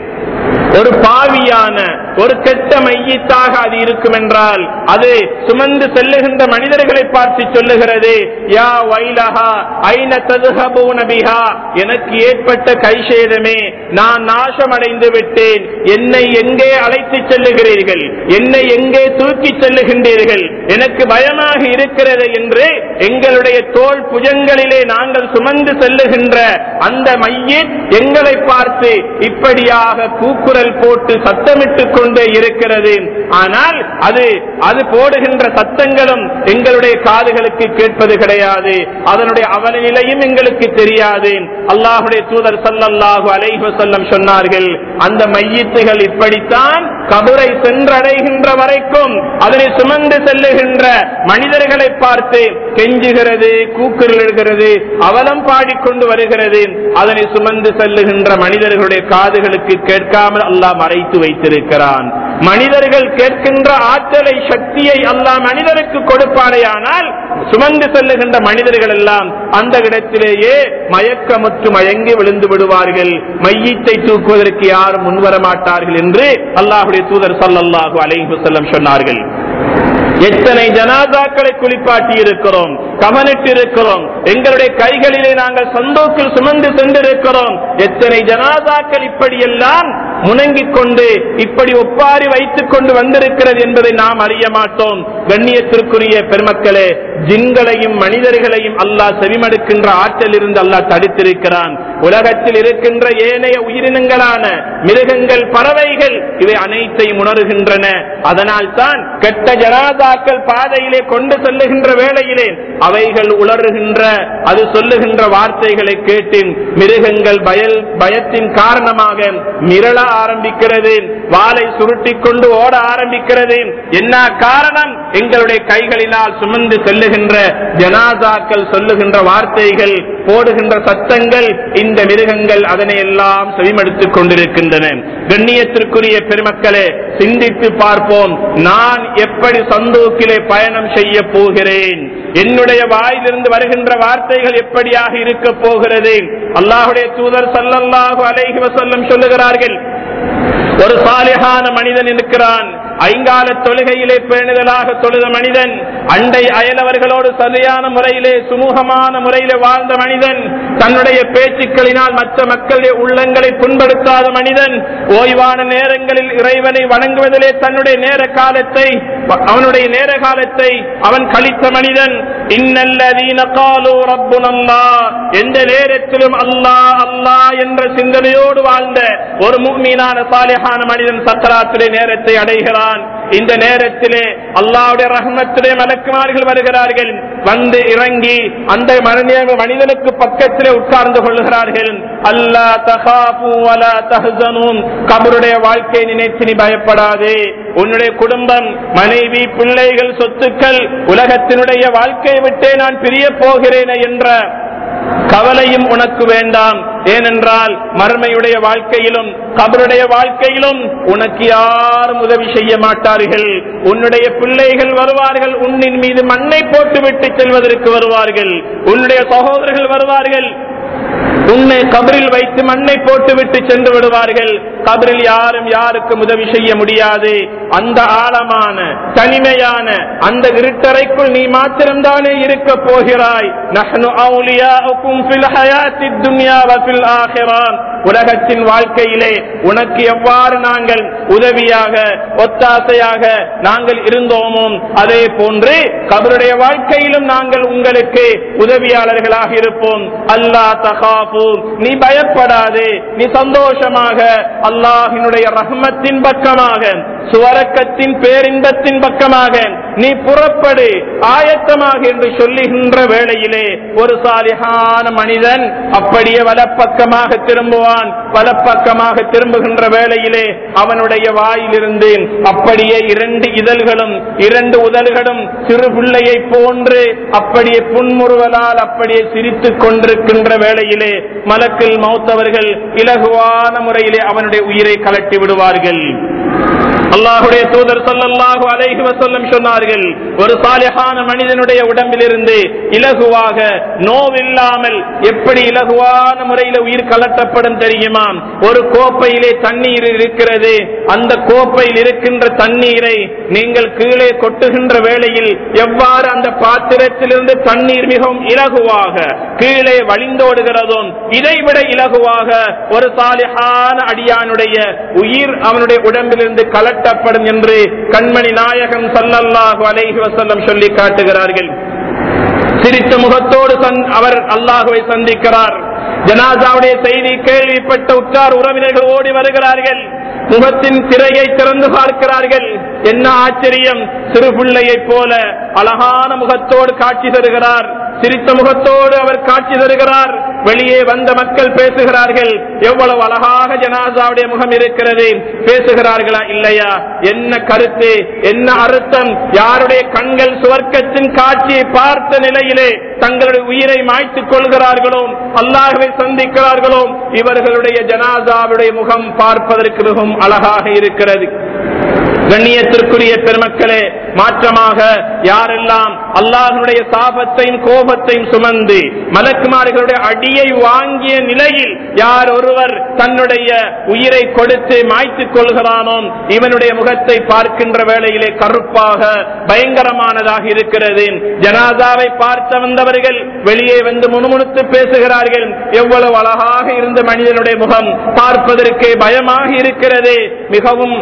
ஒரு பாவியான ஒரு கெட்ட மையத்தாக அது இருக்கும் என்றால் அது சுமந்து செல்லுகின்ற மனிதர்களை பார்த்து சொல்லுகிறது யா வைலஹா ஐன ததுஹபூன பிஹா எனக்கு ஏற்பட்ட கைசேதமே நான் நாசமடைந்து விட்டேன் என்னை எங்கே அழைத்து செல்லுகிறீர்கள் என்னை எங்கே தூக்கி செல்லுகின்றீர்கள் எனக்கு பயமாக இருக்கிறது என்று எங்களுடைய தோல் புஜங்களிலே நாங்கள் சுமந்து செல்லுகின்ற அந்த மையின் எங்களை பார்த்து இப்படியாக கூக்குரல் போட்டு சத்தமிட்டுக் கொண்டே இருக்கிறது ஆனால் அது அது போடுகின்ற சத்தங்களும் எங்களுடைய காதுகளுக்கு கேட்பது கிடையாது அதனுடைய அவல நிலையும் எங்களுக்கு தெரியாது அல்லாஹுடைய தூதர் சல்லல்லாஹு அலைஹி செல்லம் சொன்னார்கள் அந்த மையத்துகள் இப்படித்தான் கபரை சென்றடைகின்ற வரைக்கும் அதனை சுமந்து செல்லுகின்ற மனிதர்களை பார்த்து கெஞ்சுகிறது கூக்குரலிடுகிறது அவலம் பாடிக்கொண்டு வருகிறது அதனை சுமந்து செல்லுகின்ற மனிதர்களுடைய காதுகளுக்கு கேட்காமல் அல்லாஹ் மறைத்து வைத்திருக்கிறான் மனிதர்கள் கேட்கின்ற ஆற்றலை சக்தியை அல்லாஹ் மனிதருக்கு கொடுப்பானேயானால் சுமந்து செல்லுகின்ற மனிதர்கள் எல்லாம் அந்த இடத்திலேயே மயக்கமுற்று மயங்கி விழுந்து விடுவார்கள் மையத்தை தூக்குவதற்கு யாரும் முன்வர மாட்டார்கள் என்று அல்லாஹுடைய தூதர் சல்லல்லாஹு அலைஹி செல்லம் சொன்னார்கள் எத்தனை ஜனாதாக்களை குளிப்பாட்டி இருக்கிறோம் கவனிட்டு இருக்கிறோம் எங்களுடைய கைகளிலே நாங்கள் சந்தோக்கில் சுமந்து சென்றிருக்கிறோம் எத்தனை ஜனாதாக்கள் இப்படியெல்லாம் முணங்கிக் கொண்டு இப்படி ஒப்பாரி வைத்துக் கொண்டு வந்திருக்கிறது என்பதை நாம் அறிய மாட்டோம் கண்ணியத்திற்குரிய பெருமக்களே ஜின்களையும் மனிதர்களையும் அல்லாஹ் செவிமடுக்கின்ற ஆற்றல் இருந்து அல்லாஹ் தடுத்திருக்கிறான் உலகத்தில் இருக்கின்ற ஏனைய உயிரினங்களான மிருகங்கள் பறவைகள் இவை அனைத்தையும் உணர்கின்றன அதனால் தான் கெட்ட ஜனாதாக்கள் பாதையிலே கொண்டு செல்லுகின்ற வேளையிலே அவைகள் உளறுகின்ற அது சொல்லுகின்ற வார்த்தைகளை கேட்டு மிருகங்கள் பயல் பயத்தின் காரணமாக மிரள ஆரம்பிக்கிறது வாளை சுருட்டிக் கொண்டு ஓட ஆரம்பிக்கிறது என்ன காரணம் எங்களுடைய கைகளினால் சுமந்து செல்லுகின்ற ஜனாதாக்கள் சொல்லுகின்ற வார்த்தைகள் போடுகின்ற சத்தங்கள் இந்த மிருகங்கள் அதனை எல்லாம் செவிமடுத்துக் கொண்டிருக்கின்றன கண்ணியத்திற்குரிய பெருமக்களே சிந்தித்து பார்ப்போம் நான் எப்படி சந்தூக்கிலே பயணம் செய்ய போகிறேன் என்னுடைய உன்னுடைய வாயிலிருந்து வருகின்ற வார்த்தைகள் எப்படியாக இருக்க போகிறது அல்லாஹுடைய தூதர் சல்லல்லாஹு அலைஹி வஸல்லம் சொல்லுகிறார்கள் ஒரு சாலிகான மனிதன் இருக்கிறான் ஐங்கால தொழுகையிலே பேணுதலாக தொழுத மனிதன் அண்டை அயலவர்களோடு சரியான முறையிலே சுமூகமான முறையிலே வாழ்ந்த மனிதன் தன்னுடைய பேச்சுக்களினால் மற்ற மக்களுடைய உள்ளங்களை புண்படுத்தாத மனிதன் ஓய்வான நேரங்களில் இறைவனை வணங்குவதிலே தன்னுடைய நேர காலத்தை அவனுடைய நேர காலத்தை அவன் கழித்த மனிதன் இன்னல்லதீன காலு ரப்புனல்லா எந்த நேரத்திலும் அல்லாஹ் அல்லாஹ் என்ற சிந்தனையோடு வாழ்ந்த ஒரு முக்மீனான சாலிஹான மனிதன் சக்கராத்துடைய நேரத்தை அடைகிறான் இந்த நேரத்திலே அல்லாவுடைய ரஹ்மத்துடைய மலக்குமார்கள் வருகிறார்கள் வந்து இறங்கி அந்த மனித- மனிதனுக்கு பக்கத்திலே உட்கார்ந்து கொள்கிறார்கள் அல்லா தகாபு வலா தஹ்சனூன் கபருடைய வாழ்க்கை நினைத்து நீ பயப்படாதே உன்னுடைய குடும்பம் மனைவி பிள்ளைகள் சொத்துக்கள் உலகத்தினுடைய வாழ்க்கையை விட்டே நான் பிரிய போகிறேனே என்ற கவலையும் உனக்கு வேண்டாம் ஏனென்றால் மறுமையுடைய வாழ்க்கையிலும் கபருடைய வாழ்க்கையிலும் உனக்கு யாரும் உதவி செய்ய மாட்டார்கள் உன்னுடைய பிள்ளைகள் வருவார்கள் உன்னின் மீது மண்ணை போட்டுவிட்டு செல்வதற்கு வருவார்கள் உன்னுடைய சகோதரர்கள் வருவார்கள் உன்னை கபரில் வைத்து மண்ணை போட்டுவிட்டு சென்று விடுவார்கள் கபரில் யாரும் யாருக்கும் உதவி செய்ய முடியாது அந்த ஆழமான தனிமையான அந்த இருட்டறைக்குள் நீ மாத்திரம்தானே இருக்க போகிறாய் நஹ்னு அவுலியாஉக்கும் ஃபில் ஹயாத்தித் துன்யா வ ஃபில் ஆখিরাத் உலகத்தின் வாழ்க்கையிலே உனக்கு எவ்வாறு நாங்கள் உதவியாக ஒத்தாசையாக நாங்கள் இருந்தோமோ அதே போன்று கபருடைய வாழ்க்கையிலும் நாங்கள் உங்களுக்கு உதவியாளர்களாக இருப்போம் அல்லா தகாபு நீ பயப்படாதே நீ சந்தோஷமாக அல்லாஹினுடைய ரஹ்மத்தின் பக்கமாக சுவரக்கத்தின் பேரின்பத்தின் பக்கமாக நீ புறப்படு ஆயத்தமாக என்று சொல்லுகின்ற வேளையிலே ஒரு சாலிகான மனிதன் அப்படியே வலப்பக்கமாக திரும்புவான் வலப்பக்கமாக திரும்புகின்ற வேளையிலே அவனுடைய வாயிலிருந்து அப்படியே இரண்டு இதழ்களும் இரண்டு உதல்களும் சிறு பிள்ளையை போன்று அப்படியே புன்முறுவலால் அப்படியே சிரித்துக் கொண்டிருக்கின்ற வேளையிலே மலக்கில் மௌத்தவர்கள் இலகுவான முறையிலே அவனுடைய உயிரை கலட்டி விடுவார்கள் அல்லாஹுடைய தூதர் ஸல்லல்லாஹு அலைஹி வஸல்லம் சொன்னார்கள் ஒரு சாலிஹான மனிதனுடைய உடம்பிலிருந்து இலகுவாக நோவில்லாமல் எப்படி இலகுவான முறையில் உயிர் கலட்டப்படும் தெரியுமா ஒரு கோப்பையிலே தண்ணீர் இருக்கிறது அந்த கோப்பையில் இருக்கின்ற தண்ணீரை நீங்கள் கீழே கொட்டுகின்ற வேளையில் எவ்வாறு அந்த பாத்திரத்திலிருந்து தண்ணீர் மிகவும் இலகுவாக கீழே வழிந்தோடுகிறதோ இதைவிட இலகுவாக ஒரு சாலிஹான அடியானுடைய உயிர் அவனுடைய உடம்பிலிருந்து கலட்டப்படும் என்று கண்மணி நாயகம் சல்லல்லாஹு அலைஹி வஸல்லம் சொல்லி காட்டுகிறார்கள் சிரித்த முகத்தோடு சந்- அவர் அல்லாஹுவை சந்திக்கிறார் ஜனாசாவுடைய செய்தி கேள்விப்பட்ட உற்றார் உறவினர்கள் ஓடி வருகிறார்கள் முகத்தின் திரையை திறந்து பார்க்கிறார்கள் என்ன ஆச்சரியம் சிறு பிள்ளையைப் போல அழகான முகத்தோடு காட்சி தருகிறார் சிரித்த முகத்தோடு அவர் காட்சி தருகிறார் வெளியே வந்த மக்கள் பேசுகிறார்கள் எவ்வளவு அழகாக ஜனாசாவுடைய முகம் இருக்கிறது பேசுகிறார்களா இல்லையா என்ன கருத்து என்ன அர்த்தம் யாருடைய கண்கள் சுவர்க்கத்தின் காட்சியை பார்த்த நிலையிலே தங்களுடைய உயிரை மாய்த்துக் கொள்கிறார்களோ அல்லாஹ்வை சந்திக்கிறார்களோ இவர்களுடைய ஜனாசாவுடைய முகம் பார்ப்பதற்கு மிகவும் அழகாக இருக்கிறது கண்ணியத்திற்குரிய பெருமக்களே மாற்றமாக யாரெல்லாம் அல்லாஹனுடைய சாபத்தையும் கோபத்தையும் சுமந்து மலக்குமார்களுடைய அடியை வாங்கிய நிலையில் யார் ஒருவர் தன்னுடைய உயிரை கொடுத்து மாய்த்துக் கொள்கிறானோ இவனுடைய முகத்தை பார்க்கின்ற வேளையிலே கருப்பாக பயங்கரமானதாக இருக்கிறது ஜனாதாவை பார்த்த வந்தவர்கள் வெளியே வந்து முணுமுணுத்து பேசுகிறார்கள் எவ்வளவு அழகாக இருந்த மனிதனுடைய முகம் பார்ப்பதற்கு பயமாக இருக்கிறது மிகவும்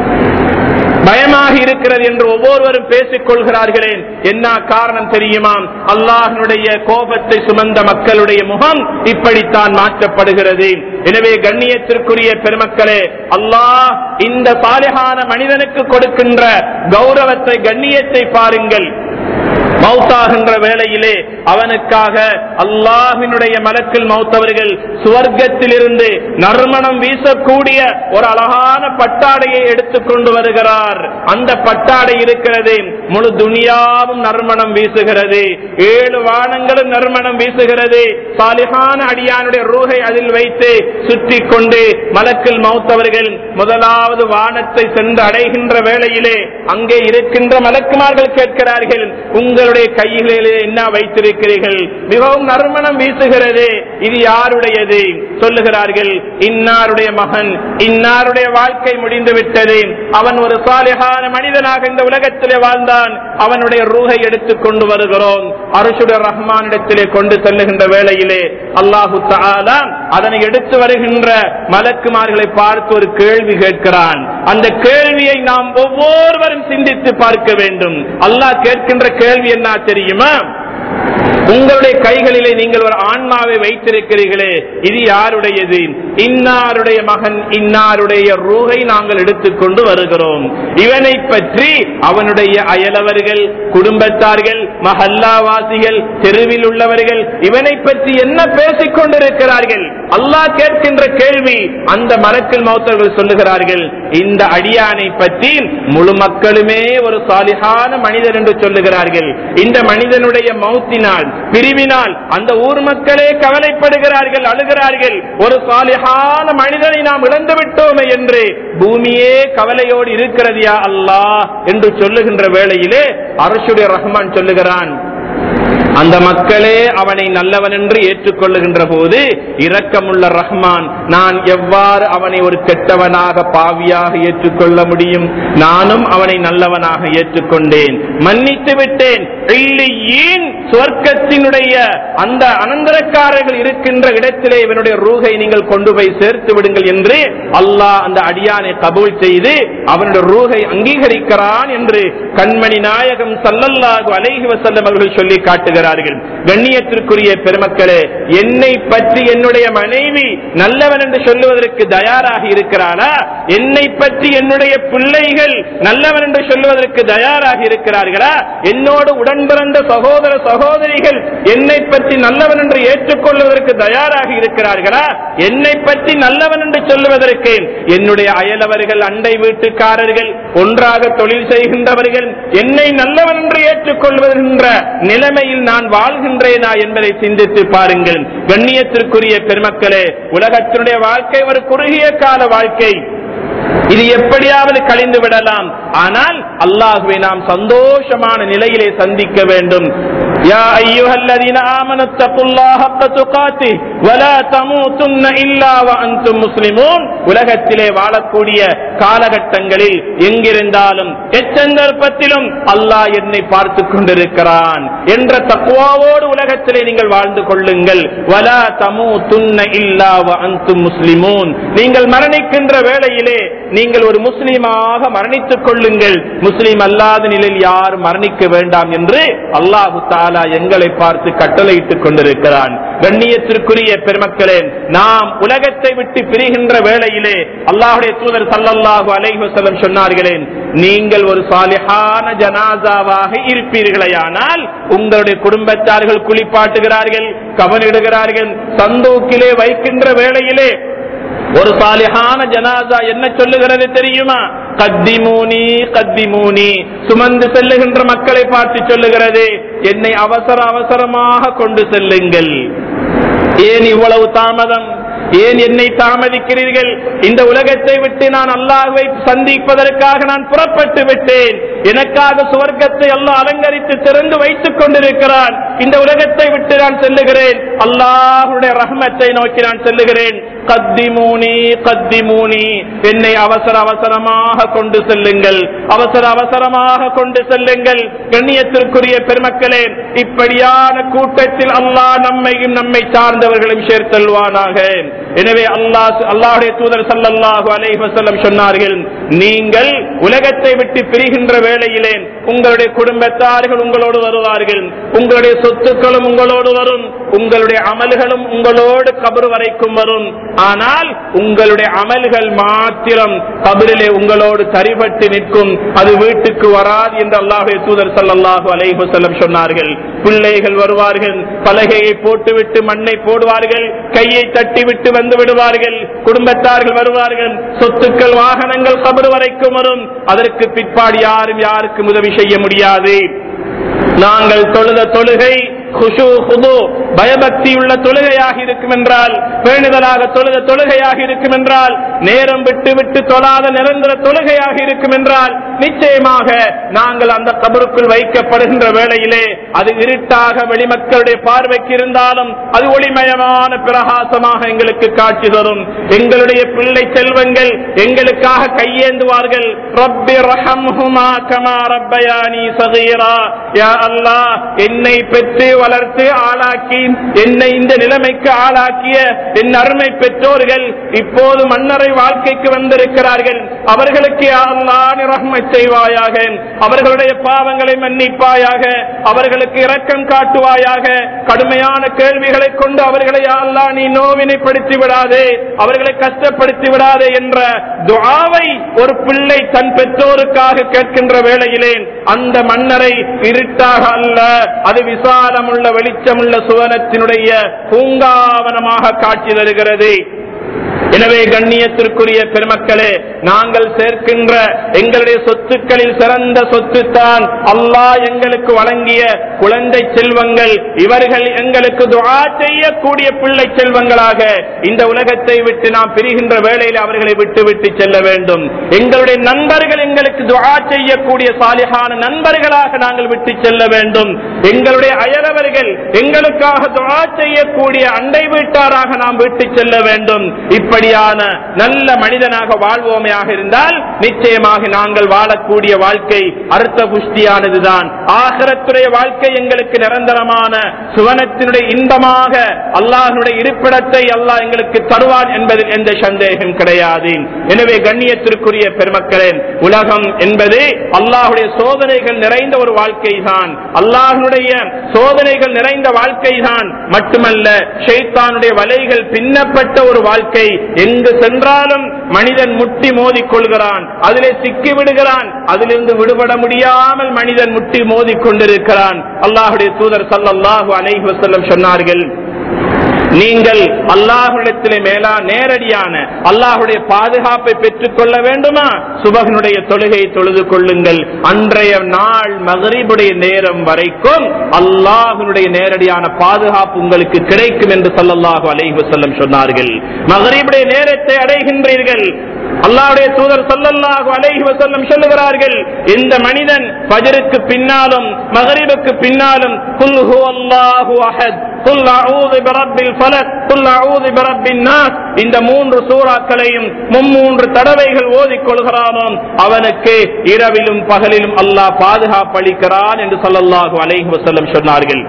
பயமாக இருக்கிறது என்று ஒவ்வொருவரும் பேசிக் கொள்கிறார்களே என்ன காரணம் தெரியுமா அல்லாஹனுடைய கோபத்தை சுமந்த மக்களுடைய முகம் இப்படித்தான் மாற்றப்படுகிறது எனவே கண்ணியத்திற்குரிய பெருமக்களே அல்லாஹ் இந்த சாலிகான மனிதனுக்கு கொடுக்கின்ற கௌரவத்தை கண்ணியத்தை பாருங்கள் மௌத்தாகின்ற வேளையிலே அவனுக்காக அல்லாஹினுடைய மலக்கில் மௌத்தவர்கள் சுவர்க்கத்திலிருந்து நறுமணம் வீசக்கூடிய ஒரு அழகான பட்டாடையை எடுத்துக்கொண்டு வருகிறார் அந்த பட்டாடை இருக்கிறது முழு துனியாவும் நறுமணம் வீசுகிறது ஏழு வானங்களும் நறுமணம் வீசுகிறது சாலிகான அடியானுடைய ரூகை அதில் வைத்து சுற்றி கொண்டு மலக்கில் மௌத்தவர்கள் முதலாவது வானத்தை சென்று அடைகின்ற வேளையிலே அங்கே இருக்கின்ற மலக்குமார்கள் கேட்கிறார்கள் உங்களுடைய உங்களுடைய கைகளிலே என்ன வைத்திருக்கிறீர்கள் மிகவும் நறுமணம் வீசுகிறது இது யாருடையது சொல்லுகிறார்கள் இன்னாருடைய மகன் இன்னாருடைய வாழ்க்கை முடிந்து விட்டது அவன் ஒரு சாலிகான மனிதனாக இந்த உலகத்திலே வாழ்ந்தான் அவனுடைய ரூகை எடுத்துக் கொண்டு வருகிறோம் அருஷுடைய ரஹ்மானிடத்திலே கொண்டு செல்லுகின்ற வேளையிலே அல்லாஹு தஆலா அதனை எடுத்து வருகின்ற மலக்குமார்களை பார்த்து ஒரு கேள்வி கேட்கிறான் அந்த கேள்வியை நாம் ஒவ்வொருவரும் சிந்தித்து பார்க்க வேண்டும் அல்லாஹ் கேட்கின்ற கேள்வி என்ன தெரியுமா உங்களுடைய கைகளிலே நீங்கள் ஒரு ஆன்மாவை வைத்திருக்கிறீர்களே இது யாருடையது இன்னாருடைய மகன் இன்னாருடைய ரூகை நாங்கள் எடுத்துக்கொண்டு வருகிறோம் இவனை பற்றி அவனுடைய அயலவர்கள் குடும்பத்தார்கள் மஹல்லாவாசிகள் தெருவில் உள்ளவர்கள் இவனை பற்றி என்ன பேசிக் கொண்டிருக்கிறார்கள் அல்லாஹ் கேட்கின்ற கேள்வி அந்த மரக்கில் மௌத்தர்கள் சொல்லுகிறார்கள் இந்த அடியானை பற்றி முழு மக்களுமே ஒரு சாலிகான மனிதர் என்று சொல்லுகிறார்கள் இந்த மனிதனுடைய மௌத்தினால் பிரிவினால் அந்த ஊர் மக்களே கவலைப்படுகிறார்கள் அழுகிறார்கள் ஒரு சாலிகான மனிதனை நாம் இழந்து விட்டோமே என்று பூமியே கவலையோடு இருக்கிறது யா அல்லாஹ் என்று சொல்லுகின்ற வேளையிலே அரசுடைய ரஹ்மான் சொல்லுகிறான் அந்த மக்களே அவனை நல்லவன் என்று ஏற்றுக்கொள்ளுகின்ற போது இரக்கமுள்ள ரஹ்மான் நான் எவ்வாறு அவனை ஒரு கெட்டவனாக பாவியாக ஏற்றுக்கொள்ள முடியும் நானும் அவனை நல்லவனாக ஏற்றுக்கொண்டேன் மன்னித்து விட்டேன் இல்லையேன் சுவர்க்கத்தினுடைய அந்த அனந்தரக்காரர்கள் இருக்கின்ற இடத்திலே இவனுடைய ரூகை நீங்கள் கொண்டு போய் சேர்த்து விடுங்கள் என்று அல்லாஹ் அந்த அடியானை கபூல் செய்து அவனுடைய ரூகை அங்கீகரிக்கிறான் என்று கண்மணி நாயகம் சல்லல்லாஹு அலைஹி வஸல்லம் அவர்கள் சொல்லி காட்டுகிறார்கள் கண்ணியத்திற்குரிய பெருமக்களே என்னை பற்றி என்னுடைய மனைவி நல்லவன் என்று சொல்லுவதற்கு தயாராக இருக்கிறாரா என்னை பற்றி என்னுடைய பிள்ளைகள் நல்லவன் என்று சொல்லுவதற்கு தயாராக இருக்கிறார்களா என்னோடு உடன் பிறந்த சகோதர சகோதரிகள் என்னை பற்றி நல்லவன் என்று ஏற்றுக்கொள்வதற்கு தயாராக இருக்கிறார்களா என்னை பற்றி நல்லவன் என்று சொல்லுவதற்கு என்னுடைய அயலவர்கள் அண்டை வீட்டுக்காரர்கள் ஒன்றாக தொழில் செய்கின்றவர்கள் என்னை நல்லவன் என்று ஏற்றுக்கொள்வதென்ற நிலைமையில் நான் வாழ்கின்றேனா என்பதை சிந்தித்து பாருங்கள் கண்ணியத்திற்குரிய பெருமக்களே உலகத்தினுடைய வாழ்க்கை ஒரு குறுகிய கால வாழ்க்கை இது எப்படியாவது கழிந்து விடலாம் ஆனால் அல்லாஹுவை நாம் சந்தோஷமான நிலையிலே சந்திக்க வேண்டும் يا أيها الذين آمنوا اتقوا الله حق تقاته ولا تموتن إلا وأنتم مسلمون உலகத்திலே வாழக்கூடிய காலகட்டங்களில் எங்கிருந்தாலும் எச்சந்தர்ப்பத்திலும் அல்லாஹ் என்னை பார்த்து கொண்டிருக்கிறான் என்ற தக்குவாவோடு உலகத்திலே நீங்கள் வாழ்ந்து கொள்ளுங்கள் வலா தமு துன்ன இல்லா அந்தும் முஸ்லிமூன் நீங்கள் மரணிக்கின்ற வேளையிலே நீங்கள் ஒரு முஸ்லீமாக மரணித்துக் கொள்ளுங்கள் முஸ்லீம் அல்லாத நிலையில் யார் மரணிக்க வேண்டாம் என்று அல்லாஹு தாலா எங்களை பார்த்து கட்டளையிட்டுக் கொண்டிருக்கிறான் கண்ணியத்திற்குரிய பெருமக்களே நாம் உலகத்தை விட்டு பிரிகின்ற வேளையிலே அல்லாஹுடைய தூதர் சல்லல்லாஹு அலைஹி வஸல்லம் சொன்னார்களே நீங்கள் ஒரு சாலிஹான ஜனாசாவாக இருப்பீர்களேயானால் உங்களுடைய குடும்பத்தார்கள் குளிப்பாட்டுகிறார்கள் கவனிடுகிறார்கள் சந்தோக்கிலே வைக்கின்ற வேளையிலே ஒரு சாலிஹான ஜனாசா என்ன சொல்லுகிறது தெரியுமா கத்திமூனி கத்திமூனி சுமந்து செல்லுகின்ற மக்களை பார்த்து சொல்லுகிறது என்னை அவசர அவசரமாக கொண்டு செல்லுங்கள் ஏன் இவ்வளவு தாமதம் ஏன் என்னை தாமதிக்கிறீர்கள் இந்த உலகத்தை விட்டு நான் அல்லாஹ்வை சந்திப்பதற்காக நான் புறப்பட்டு விட்டேன் எனக்காக சுவர்க்கத்தை அல்லாஹ் அலங்கரித்து திறந்து வைத்துக் கொண்டிருக்கிறான் இந்த உலகத்தை விட்டு நான் செல்லுகிறேன் அல்லாஹுடைய ரஹ்மத்தை நோக்கி நான் செல்லுகிறேன் கத்திமூனி கத்திமூனி என்னை அவசர அவசரமாக கொண்டு செல்லுங்கள் அவசர அவசரமாக கொண்டு செல்லுங்கள் கண்ணியத்திற்குரிய பெருமக்களே இப்படியான கூட்டத்தில் அல்லாஹ் நம்மையும் நம்மை சார்ந்தவர்களையும் சேர்த்தல்வானாக எனவே அல்லாஹ் அல்லாஹுடைய தூதர் சல்லல்லாஹு அலைஹி வஸல்லம் சொன்னார்கள் நீங்கள் உலகத்தை விட்டு பிரிகின்ற வேளையிலே உங்களுடைய குடும்பத்தார்கள் உங்களோடு வருவார்கள் உங்களுடைய சொத்துக்களும் உங்களோடு வரும் உங்களுடைய அமல்களும் உங்களோடு கபர் வரைக்கும் வரும் ஆனால் உங்களுடைய அமல்கள் மாத்திரம் கபரிலே உங்களோடு தரிபட்டு நிற்கும் அது வீட்டுக்கு வராது என்று அல்லாஹுடைய தூதர் சல்லல்லாஹு அலைஹி வஸல்லம் சொன்னார்கள் பிள்ளைகள் வருவார்கள் பலகையை போட்டுவிட்டு மண்ணை போடுவார்கள் கையை தட்டிவிட்டு வந்து விடுவார்கள் குடும்பத்தார்கள் வருவார்கள் சொத்துக்கள் வாகனங்கள் கபர் வரைக்கும் வரும் அதற்கு பிற்பாடு யாரும் யாருக்கும் உதவி செய்ய முடியாது நாங்கள் தொழுத தொழுகை குஷு குது பயபக்தியுள்ள தொழுகையாக இருக்கும் என்றால் பேணுதலாக தொழுத தொழுகையாக இருக்கும் என்றால் நேரம் விட்டு விட்டு தொழாத நிரந்தர தொழுகையாக இருக்கும் என்றால் நிச்சயமாக நாங்கள் அந்த கபருக்குள் வைக்கப்படுகின்ற வேளையிலே அது இருட்டாக வெளிமக்களுடைய பார்வைக்கு இருந்தாலும் அது ஒளிமயமான பிரகாசமாக எங்களுக்கு காட்சி தரும் எங்களுடைய பிள்ளை செல்வங்கள் எங்களுக்காக கையேந்துவார்கள் ரப்பி ரஹம்ஹுமா கமா ரப்பயானி சகீரா யா அல்லாஹ் என்னை பெற்று வளர்த்து ஆளாக்கி என்னை இந்த நிலைமைக்கு ஆளாக்கிய என் அருமை பெற்றோர்கள் இப்போது மன்னரை வாழ்க்கைக்கு வந்திருக்கிறார்கள் அவர்களுக்கு யா அல்லாஹ் நீ ரஹ்மத் செய்வாயாக அவர்களுடைய பாவங்களை மன்னிப்பாயாக அவர்களுக்கு இரக்கம் காட்டுவாயாக கடுமையான கேள்விகளை கொண்டு அவர்களை யா அல்லாஹ் நீ நோவினைப்படுத்தி விடாதே அவர்களை கஷ்டப்படுத்தி விடாதே என்ற துஆவை ஒரு பிள்ளை தன் பெற்றோருக்காக கேட்கின்ற வேளையிலே அந்த மன்னரை இருட்டாக அல்ல அது விசாலமுள்ள வெளிச்சமுள்ள சுவனத்தினுடைய பூங்காவனமாக காட்சி தருகிறது எனவே கண்ணியத்திற்குரிய பெருமக்களே நாங்கள் சேர்க்கின்ற எங்களுடைய சொத்துக்களில் சிறந்த சொத்து தான் அல்லாஹ் எங்களுக்கு வழங்கிய குழந்தை செல்வங்கள் இவர்கள் எங்களுக்கு துஆ செய்யக்கூடிய பிள்ளை செல்வங்களாக இந்த உலகத்தை விட்டு நாம் பிரிகின்ற வேளையில் அவர்களை விட்டு விட்டு செல்ல வேண்டும் எங்களுடைய நண்பர்கள் எங்களுக்கு துஆ செய்யக்கூடிய சாலிகான நண்பர்களாக நாங்கள் விட்டு செல்ல வேண்டும் எங்களுடைய அயலவர்கள் எங்களுக்காக துஆ செய்யக்கூடிய அண்டை வீட்டாராக நாம் விட்டு செல்ல வேண்டும் இப்படியான நல்ல மனிதனாக வாழ்வோமையாக இருந்தால் நிச்சயமாக நாங்கள் வாழக்கூடிய வாழ்க்கை அர்த்த புஷ்டியானதுதான் ஆகரத்துடைய வாழ்க்கை எங்களுக்கு நிரந்தரமான சுவனத்தினுடைய இன்பமாக அல்லாஹனுடைய இருப்பிடத்தை அல்லாஹ் எங்களுக்கு தருவான் என்பதில் எந்த சந்தேகம் கிடையாது எனவே கண்ணியத்திற்குரிய பெருமக்களே உலகம் என்பது அல்லாஹுடைய சோதனைகள் நிறைந்த ஒரு வாழ்க்கை தான் அல்லாஹனுடைய சோதனைகள் நிறைந்த வாழ்க்கை தான் மட்டுமல்ல ஷைத்தானுடைய வலைகள் பின்னப்பட்ட ஒரு வாழ்க்கை எங்கு சென்றாலும் மனிதன் முட்டி மோதிக் கொள்கிறான் அதிலே சிக்கி விடுகிறான் அதிலிருந்து விடுபட முடியாமல் மனிதன் முட்டி மோதிக் கொண்டிருக்கிறான் அல்லாஹுடைய தூதர் சல்லல்லாஹு அலைஹி வஸல்லம் சொன்னார்கள் நீங்கள் அல்லாஹுடத்திலே மேலா நேரடியான அல்லாஹுடைய பாதுகாப்பை பெற்றுக் கொள்ள வேண்டுமா சுபகனுடைய தொழுகையை தொழுது கொள்ளுங்கள் அன்றைய நாள் மகரிபுடைய நேரம் வரைக்கும் அல்லாஹனுடைய நேரடியான பாதுகாப்பு உங்களுக்கு கிடைக்கும் என்று சொல்லல்லாஹு அலைஹி வஸல்லம் சொன்னார்கள் மகரிபுடைய நேரத்தை அடைகின்றீர்கள் அல்லாஹ்வுடைய தூதர் ஸல்லல்லாஹு அலைஹி வஸல்லம் சொல்லுகிறார்கள் இந்த மனிதன் ஃபஜ்ருக்கு பின்னாலும் மகரிபுக்கு பின்னாலும் குல் ஹுவல்லாஹு அஹத் குல் அஊது பிரப்பில் ஃபலக் குல் அஊது பிரப்பின் நாஸ் இந்த மூன்று சூறாக்களையும் மும்மூன்று தடவைகள் ஓதிக் கொள்கிறானோ அவனுக்கு இரவிலும் பகலிலும் அல்லாஹ் பாதுகாப்பு அளிக்கிறான் என்று ஸல்லல்லாஹு அலைஹி வஸல்லம் சொன்னார்கள்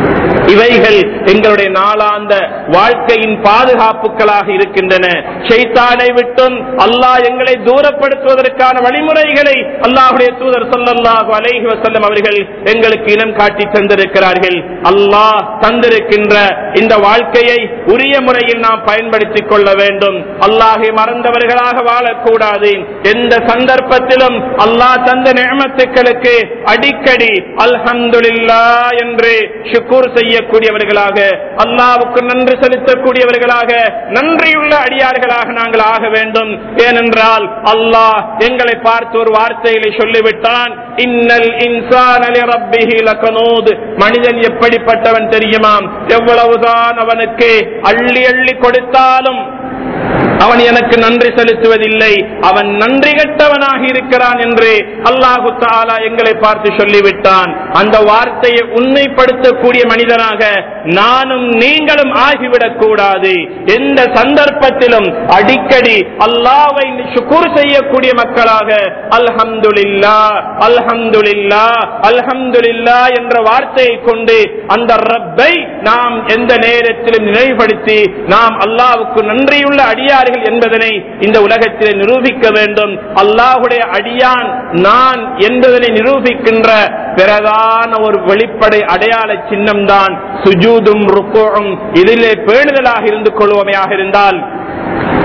இவைகள் எங்களுடைய நாளாந்த வாழ்க்கையின் பாதுகாப்புகளாக இருக்கின்றன ஷைத்தானை விட்டும் அல்லாஹ் எங்களை தூரப்படுத்துவதற்கான வழிமுறைகளை அல்லாஹுடைய தூதர் சொல்லல்லாஹு அலைஹி வஸல்லம் அவர்கள் எங்களுக்கு இனம் காட்டி தந்திருக்கிறார்கள் அல்லாஹ் தந்திருக்கின்ற இந்த வாழ்க்கையை உரிய முறையில் நாம் பயன்படுத்திக் கொள்ள வேண்டும் அல்லாஹை மறந்தவர்களாக வாழக்கூடாது எந்த சந்தர்ப்பத்திலும் அல்லாஹ் தந்த நியமத்துக்களுக்கு அடிக்கடி அல்ஹம்துலில்லா என்று ஷுக்கூர் செய்யக்கூடியவர்களாக அல்லாவுக்கு நன்றி செலுத்தக்கூடியவர்களாக நன்றியுள்ள அடியார்களாக நாங்கள் ஆக வேண்டும் ஏனென்றால் அல்லாஹ் எங்களை பார்த்து ஒரு வார்த்தைகளை சொல்லிவிட்டான் இன்னல் இன்சான் அலி ரப்பிஹி லகனூத் மனிதன் எப்படிப்பட்டவன் தெரியுமாம் எவ்வளவுதான் அவனுக்கு அள்ளி அள்ளி கொடுத்தாலும் அவன் எனக்கு நன்றி செலுத்துவதில்லை அவன் நன்றி கெட்டவனாக இருக்கிறான் என்று அல்லாஹு தாலா எங்களை பார்த்து சொல்லிவிட்டான் அந்த வார்த்தையை உண்மைப்படுத்தக்கூடிய மனிதனாக நானும் நீங்களும் ஆகிவிடக் கூடாது எந்த சந்தர்ப்பத்திலும் அடிக்கடி அல்லாவை சுக்குர் செய்யக்கூடிய மக்களாக அல்ஹம்துலில்லா அல்ஹம்துலில்லா அல்ஹம்துலில்லா என்ற வார்த்தையை கொண்டு அந்த ரப்பை நாம் எந்த நேரத்திலும் நினைவுபடுத்தி நாம் அல்லாவுக்கு நன்றியுள்ள அடியார்கள் என்பதனை இந்த உலகத்திலே நிரூபிக்க வேண்டும் அல்லாஹுடைய அடியான் நான் என்பதனை நிரூபிக்கின்ற பிரதான ஒரு வெளிப்படை அடையாள சின்னம் தான் சுஜூதும் ருக்குவும் இதிலே பேணுதலாக இருந்து கொள்வோமையாக இருந்தால்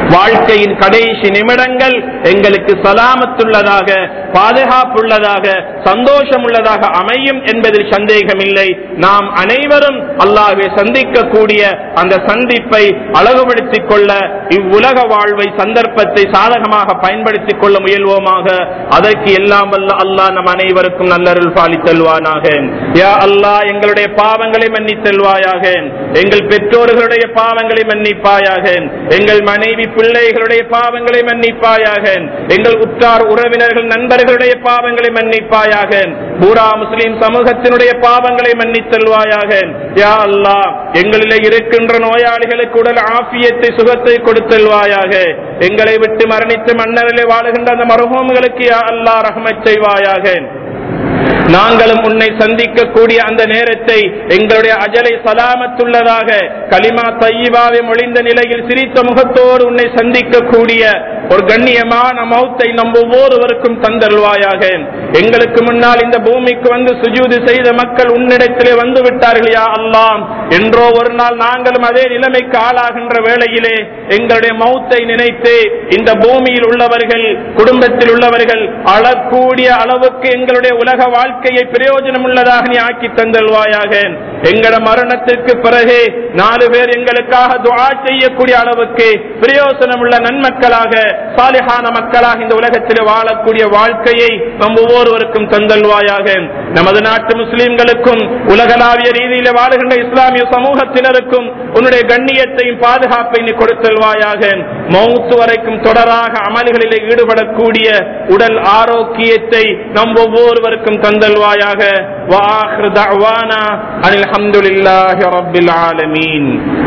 வாழ்க்கையின் கடைசி நிமிடங்கள் எங்களுக்கு சலாமத்துள்ளதாக பாதுகாப்புள்ளதாக சந்தோஷம் உள்ளதாக அமையும் என்பதில் சந்தேகமில்லை நாம் அனைவரும் அல்லாஹ்வை சந்திக்கக்கூடிய அந்த சந்திப்பை அழகுபடுத்திக் கொள்ள இவ்வுலக வாழ்வை சந்தர்ப்பத்தை சாதகமாக பயன்படுத்திக் கொள்ள முயல்வோமாக அதற்கு எல்லாம் வல்ல அல்லாஹ் நம் அனைவருக்கும் நல்லருள் பாலித்தல்வானாக யா அல்லாஹ் எங்களுடைய பாவங்களை மன்னித்தல்வாயாக எங்கள் பெற்றோர்களுடைய பாவங்களை மன்னிப்பாயாக எங்கள் மனைவி பிள்ளைகளுடைய பாவங்களை மன்னிப்பாயாக எங்கள் உற்றார் உறவினர்கள் நண்பர்களுடைய பாவங்களை மன்னிப்பாயாக பூரா முஸ்லிம் சமூகத்தினுடைய பாவங்களை மன்னித்தல்வாயாக யா அல்லாஹ் எங்களிலே இருக்கின்ற நோயாளிகளுக்கு உடல் ஆபியத்தை சுகத்தை கொடுத்தல்வாயாக எங்களை விட்டு மரணித்து மன்னரிலே வாழுகின்ற அந்த மருகோம்களுக்கு யா அல்லாஹ் ரஹ்மத் செய்வாயாக நாங்களும் உன்னை சந்திக்கக்கூடிய அந்த நேரத்தை எங்களுடைய அஜலை சலாமத்துள்ளதாக கலிமா தையிவாவை மொழிந்த நிலையில் சிரித்த முகத்தோடு உன்னை சந்திக்கக்கூடிய ஒரு கண்ணியமான மௌத்தை நம் ஒவ்வொருவருக்கும் தந்தருவாயாக எங்களுக்கு முன்னால் இந்த பூமிக்கு வந்து சுஜூது செய்த மக்கள் உன்னிடத்திலே வந்து விட்டார்கள் யா அல்லாம் என்றோ ஒரு நாள் நாங்களும் அதே நிலைமைக்கு ஆளாகின்ற வேளையிலே எங்களுடைய மௌத்தை நினைத்து இந்த பூமியில் உள்ளவர்கள் குடும்பத்தில் உள்ளவர்கள் அழக்கூடிய அளவுக்கு எங்களுடைய உலக வாழ்க்கையை பிரயோஜனம் உள்ளதாக நீ ஆக்கி தந்தல்வாயாக எங்கள மரணத்திற்கு பிறகு நாலு பேர் எங்களுக்காக துஆ செய்யக்கூடிய அளவுக்கு பிரயோசனம் உள்ள நன்மக்களாக சாலிஹான மக்களாக இந்த உலகத்தில் வாழக்கூடிய வாழ்க்கையை நம் ஒவ்வொருவருக்கும் தந்தல்வாயாக நமது நாட்டு முஸ்லிம்களுக்கும் உலகளாவிய ரீதியில் வாழுகின்ற இஸ்லாமிய சமூகத்தினருக்கும் உன்னுடைய கண்ணியத்தையும் பாதுகாப்பை நீ கொடுத்தல்வாயாக மௌத்து வரைக்கும் தொடராக அமல்களில் ஈடுபடக்கூடிய உடல் ஆரோக்கியத்தை நம் ஒவ்வொருவருக்கும் தந்தல்வாயாக وآخر دعوانا أن الحمد لله رب العالمين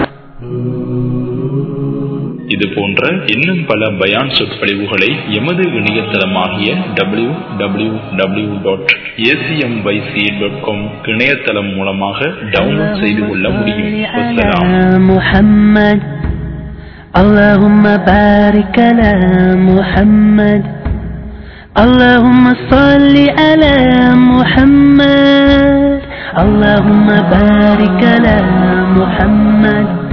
இது போன்ற இன்னும் பல பயான் சொற்பொழிவுகளை எமது இணையதளமாகிய W W W dot ACM YC dot com இணையதளம் மூலமாக டவுன்லோட் செய்து கொள்ள முடியும் வஸ்ஸலாம். محمد اللهم بارك على محمد اللهم صل على محمد اللهم بارك على محمد